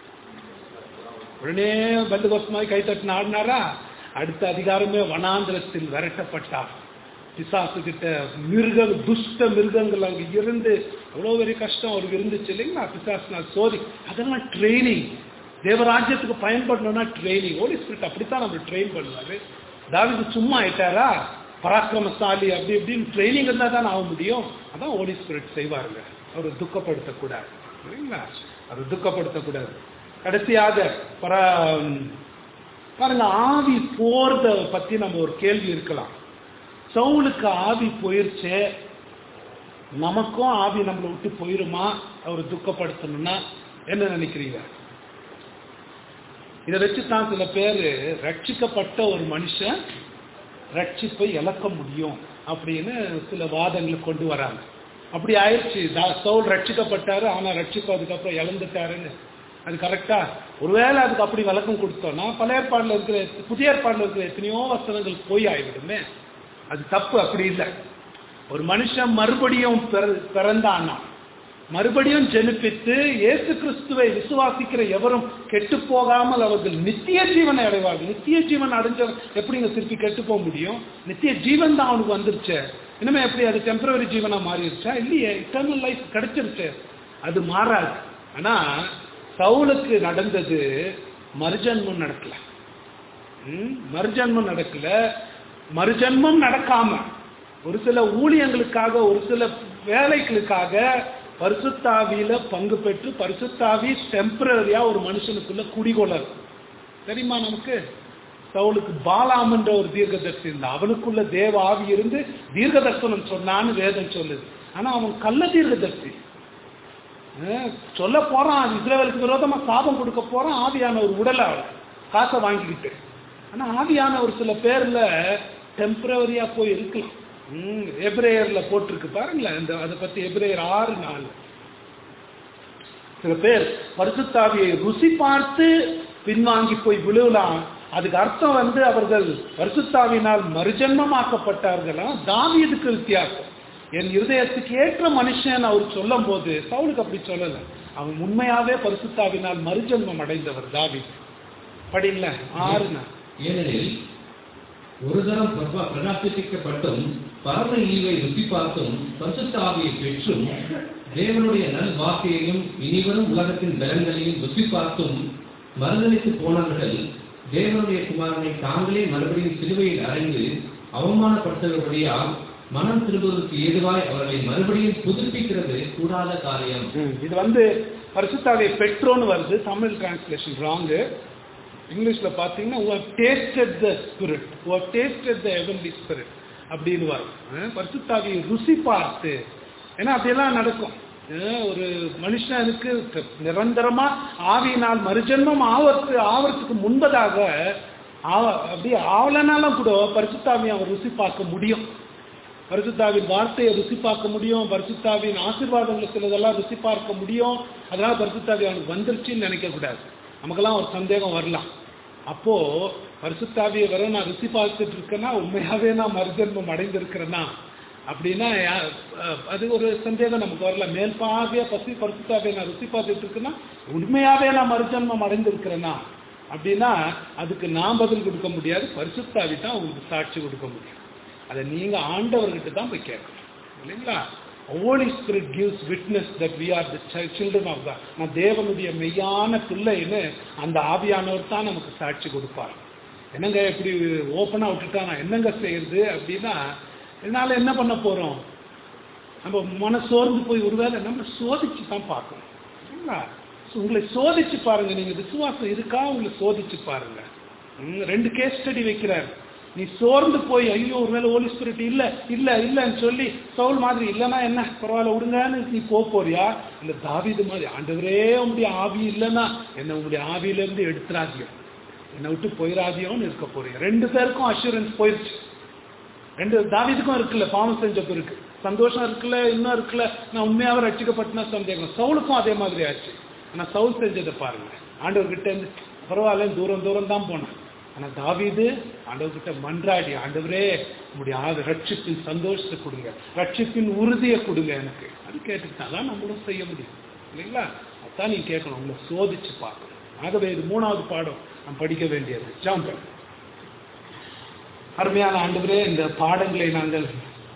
உடனே பந்துகோசமாய் கை தட்டின ஆடினாரா அடுத்த அதிகாரமே வனாந்திரத்தில் விரட்டப்பட்டார் பிசாசு கிட்ட மிருக துஷ்ட மிருகங்கள் அங்க இருந்து எவ்வளவு பெரிய கஷ்டம் அவருக்கு இருந்துச்சு இல்லைங்களா பிசாசு நான் சோதி அதெல்லாம் ட்ரைனிங் தேவராஜ்யத்துக்கு பயன்படணும்னா ட்ரைனிங் ஹோலி ஸ்பிரிட் அப்படித்தான் நம்ம ட்ரெயின் பண்ணுவாரு தாவிது சும்மா ஆயிட்டாரா பராக்கிரமசாலி அப்படி இப்படின்னு ட்ரைனிங் இருந்தால் தான் ஆக முடியும் அதான் ஹோலி ஸ்பிரிட் செய்வாருங்க அவர் துக்கப்படுத்தக்கூடாது சரிங்களா அவர் துக்கப்படுத்தக்கூடாது கடைசியாக பரா பாருங்க ஆவி போறத பத்தி நம்ம ஒரு கேள்வி இருக்கலாம் சவுலுக்கு ஆவி போயிருச்சே நமக்கும் ஆவி நம்மளை விட்டு போயிருமா அவர் துக்கப்படுத்தணும்னா என்ன நினைக்கிறீங்க இதை வச்சு தான் சில பேர் ரட்சிக்கப்பட்ட ஒரு மனுஷன் ரட்சிப்பை இழக்க முடியும் அப்படின்னு சில வாதங்களை கொண்டு வராங்க அப்படி ஆயிடுச்சு தா- சவுல் ரட்சிக்கப்பட்டாரு ஆனா ரட்சிப்பு அதுக்கப்புறம் இழந்துட்டாருன்னு அது கரெக்டா ஒருவேளை அதுக்கு அப்படி விளக்கம் கொடுத்தோம்னா பழைய ஏற்பாடுல இருக்கிற புதிய ஏற்பாடுல இருக்கிற எத்தனையோ வசனங்கள் போய் ஆகிவிடுமே அது தப்பு அப்படி இல்லை ஒரு மனுஷன் மறுபடியும் பிற- பிறந்தான்னா மறுபடியும் ஜெனிப்பித்து இயேசு கிறிஸ்துவை விசுவாசிக்கிற எவரும் கெட்டு போகாமல் அவர்கள் நித்திய ஜீவனை அடைவார்கள் நித்திய ஜீவன் அடைஞ்சவன் எப்படிங்க திருப்பி கெட்டு போக முடியும் நித்திய ஜீவன் தான் அவனுக்கு வந்துருச்சே இனிமே எப்படி அது டெம்பரரி ஜீவனா மாறிடுச்சா இல்லையே இட்டர்னல் லைஃப் கிடைச்சிருச்சு அது மாறாது ஆனா சவுலுக்கு நடந்தது மறுஜன்மம் நடக்கல ம், மறுஜன்மம் நடக்கல மறுஜன்மம் நடக்காம ஒரு சில ஊழியங்களுக்காக ஒரு சில வேலைகளுக்காக பரிசுத்தாவியில பங்கு பெற்று பரிசுத்தாவி டெம்பரரியா ஒரு மனுஷனுக்குள்ள குடிகொள்ளர் தெரியுமா நமக்கு சவுலுக்கு பாலாமன்ற ஒரு தீர்க்கதர்சி இருந்தான் அவனுக்குள்ள தேவ ஆவி இருந்து தீர்க்க தரிசனம் சொன்னான்னு வேதம் சொல்லுது ஆனா அவன் கள்ள தீர்க்கதர்சி அஹ் சொல்ல போறான் இஸ்ரேலுக்கு விரோதமா சாபம் கொடுக்க போறான் ஆவியான ஒரு உடலை காசை வாங்கிக்கிட்டு ஆனா ஆவியான ஒரு சில பேர்ல டெம்பரவரியா போய் இருக்கலாம் ம், எபிரேயர்ல போட்டிருக்கு பாருங்களேன் இந்த அதை பத்தி எபிரேயர் ஆறு நாள் சில பேர் பரிசுத்தாவியை ருசி பார்த்து பின்வாங்கி போய் விழுவலாம் அதுக்கு அர்த்தம் வந்து அவர்கள் பரிசுத்தாவினால் மறுஜன்மமாக்கப்பட்டார்களா தாவீதுக்கு வித்தியாசம் என் இருதயத்துக்கு ஏற்ற மனுஷன் அவர் சொல்லும் போது சவுலுக்கு அப்படி சொல்லல அவன் உண்மையாவே பரிசுத்தாவினால் மறுஜன்மம் அடைந்தவர் தாவீது படிங்கள ஆறுனா ஏனெனில் ஒரு தரம் பிரபா- பிரகாசிப்பிக்கப்பட்டும் பரம ஈவை ருசி பார்த்தும் பரிசுத்த ஆவியை பெற்றும் தேவனுடைய நல் வார்த்தையையும் இனிவரும் உலகத்தின் பலன்களையும் ருசி பார்த்தும் மறுதளித்து போனவர்கள் தேவனுடைய குமாரனை தாங்களே மறுபடியும் சிலுவையில் அறைந்து அவமானப்படுத்துகிறபடியால் மனம் திரும்புவதற்கு ஏதுவாய் அவர்களை மறுபடியும் புதுப்பிக்கிறது கூடாத காரியம் இது வந்து பரிசுத்தாவியை பெற்றோன்னு வருது தமிழ் டிரான்ஸ்லேஷன் ராங்கு இங்கிலீஷ்ல பாத்தீங்கன்னா who have tasted the spirit who have tasted the heavenly spirit அப்படின்னு வரும் அஹ் பரிசுத்தாவியை ருசி பார்த்து ஏன்னா அப்படியெல்லாம் நடக்கும் அஹ் ஒரு மனுஷனுக்கு க- நிரந்தரமா ஆவியினால் மறுஜென்மம் ஆவத்து ஆவறதுக்கு முன்பதாக ஆவ- அப்படியே ஆவலனாலும் கூட பரிசுத்தாவியை அவன் ருசி பார்க்க முடியும் பரிசுத்தாவின் வார்த்தையை ருசி பார்க்க முடியும் பரிசுத்தாவின் ஆசீர்வாதங்களை சிலதெல்லாம் ருசி பார்க்க முடியும் அதனால பரிசுத்தாவி அவனுக்கு வந்துருச்சுன்னு நினைக்க கூடாது நமக்கெல்லாம் ஒரு சந்தேகம் வரலாம் அப்போ பரிசுத்தாவியை வர நான் ருசி பார்த்துட்டு இருக்கேன்னா உண்மையாவே நான் மறுஜன்மம் அடைந்திருக்கிறேன்னா அப்படின்னா யா- அஹ் அது ஒரு சந்தேகம் நமக்கு வரல மேல் பாவியா பசி பரிசுத்தாவியை நான் ருசி பார்த்துட்டு இருக்கேன்னா உண்மையாவே நான் மறுஜன்மம் அடைந்திருக்கிறேன்னா அப்படின்னா அதுக்கு நான் பதில் கொடுக்க முடியாது பரிசுத்தாவி தான் உங்களுக்கு சாட்சி கொடுக்க முடியும் அதை நீங்க ஆண்டவர்கிட்ட தான் போய் கேட்கணும் இல்லைங்களா Holy Spirit gives witness that we are the children of the நான் தேவனுடைய மெய்யான பிள்ளைன்னு அந்த ஆவியானவர் தான் நமக்கு சாட்சி கொடுப்பார் என்னங்க இப்படி ஓப்பனா விட்டுட்டா நான் என்னங்க செய்யறது அப்படின்னா இதனால என்ன பண்ண போறோம் நம்ம மன சோர்ந்து போய் ஒருவேளை நம்ம சோதிச்சு தான் பார்க்கணும் சரிங்களா So, உங்களை சோதிச்சு பாருங்க நீங்க விசுவாசம் இருக்கா உங்களை சோதிச்சு பாருங்க ம், ரெண்டு கேஸ் ஸ்டடி வைக்கிறார் நீ சோர்ந்து போய் ஐயோ ஒருவேளை ஹோலி ஸ்பிரிட் இல்ல இல்ல இல்லன்னு சொல்லி சவுல் மாதிரி இல்லைன்னா என்ன பரவாயில்ல விடுங்கன்னு நீ போக போறியா இல்ல தாவீது மாதிரி ஆண்டவரே உங்களுடைய ஆவி இல்லைன்னா என்ன உங்களுடைய ஆவியில இருந்து எடுத்துறாதியோ என்னை விட்டு போயிடாதியோன்னு இருக்க போறீங்க ரெண்டு பேருக்கும் அஷூரன்ஸ் போயிருச்சு ரெண்டு தாவீதுக்கும் இருக்குல்ல பாவம் செஞ்ச பிறகு சந்தோஷம் இருக்குல்ல இன்னும் இருக்குல்ல நான் உண்மையாக ரட்சிக்கப்பட்டனா சந்தேகம் சவுலுக்கும் அதே மாதிரி ஆச்சு ஆனா சவுல் செஞ்சதை பாருங்க ஆண்டவர்கிட்ட இருந்து பரவாயில்ல தூரம் தூரம் தான் போனேன் ஆனா தாவீது ஆண்டவர்கிட்ட மன்றாடி ஆண்டவரே உங்களுடைய ஆவி ரட்சிப்பின் சந்தோஷத்தை கொடுங்க ரட்சிப்பின் உறுதியை கொடுங்க எனக்கு அது கேட்டுக்கிட்டாதான் தான் நம்மளும் செய்ய முடியும் இல்லைங்களா அதான் நீங்க கேட்கணும் உங்களை சோதிச்சு பார்க்கணும் ஆகவே இது மூணாவது பாடம் நாம் படிக்க வேண்டியது ஜாம்பன் அருமையான ஆண்டவரே இந்த பாடங்களை நாங்கள்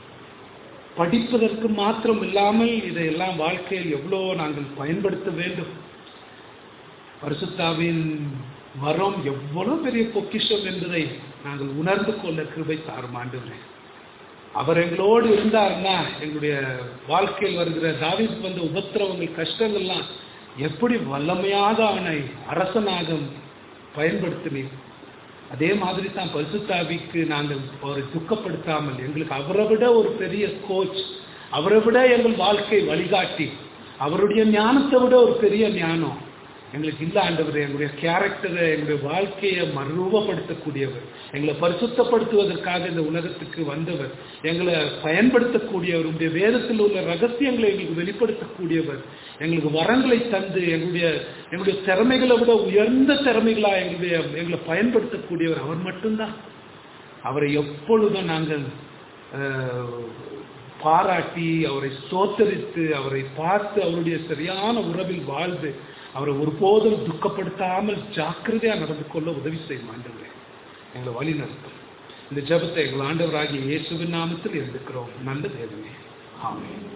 படிப்பதற்கு மாத்திரம் இல்லாமல் இதையெல்லாம் வாழ்க்கையில் எவ்வளோ நாங்கள் பயன்படுத்த வேண்டும் பரிசுத்தாவின் வரம் எவ்வளவு பெரிய பொக்கிஷம் என்பதை நாங்கள் உணர்ந்து கொள்ள கிருபை தாரும் ஆண்டவரே அவர் எங்களோடு இருந்தார்னா எங்களுடைய வாழ்க்கையில் வருகிற தாவீதுக்கு வந்த உபத்திரவங்கள் கஷ்டங்கள்லாம் எப்படி வல்லமையாக அவனை அரசனாக பயன்படுத்தினீர் அதே மாதிரி தான் பரிசுத்தாவிக்கு நாங்கள் அவரை துக்கப்படுத்தாமல் எங்களுக்கு அவரை விட ஒரு பெரிய கோச் அவரை விட எங்கள் வாழ்க்கை வழிகாட்டி அவருடைய ஞானத்தை விட ஒரு பெரிய ஞானம் எங்களுக்கு இல்ல ஆண்டவர் எங்களுடைய கேரக்டரை எங்களுடைய வாழ்க்கையை மறுரூபப்படுத்தக்கூடியவர் எங்களை பரிசுத்தப்படுத்துவதற்காக இந்த உலகத்துக்கு வந்தவர் எங்களை பயன்படுத்தக்கூடியவர் உங்களுடைய வேதத்தில் உள்ள ரகசியங்களை எங்களுக்கு வெளிப்படுத்தக்கூடியவர் எங்களுக்கு வரங்களை தந்து எங்களுடைய எங்களுடைய திறமைகளை விட உயர்ந்த திறமைகளா எங்களுடைய எங்களை பயன்படுத்தக்கூடியவர் அவர் மட்டும்தான் அவரை எப்பொழுதும் நாங்கள் அஹ், பாராட்டி அவரை ஸ்தோத்தரித்து அவரை பார்த்து அவருடைய சரியான உறவில் வாழ்ந்து அவரை ஒருபோதும் துக்கப்படுத்தாமல் ஜாக்கிரதையா நடந்து கொள்ள உதவி செய்யும் ஆண்டவரே எங்களை வழி நடத்தும் இந்த ஜெபத்தை எங்கள் ஆண்டவராகிய இயேசுவின் நாமத்தில் இருந்துக்கிறோம் நல்ல தேவனே ஆமென்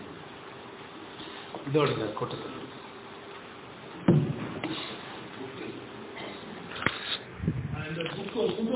இதோட இந்த கூட்டத்தில் இந்த புக்கு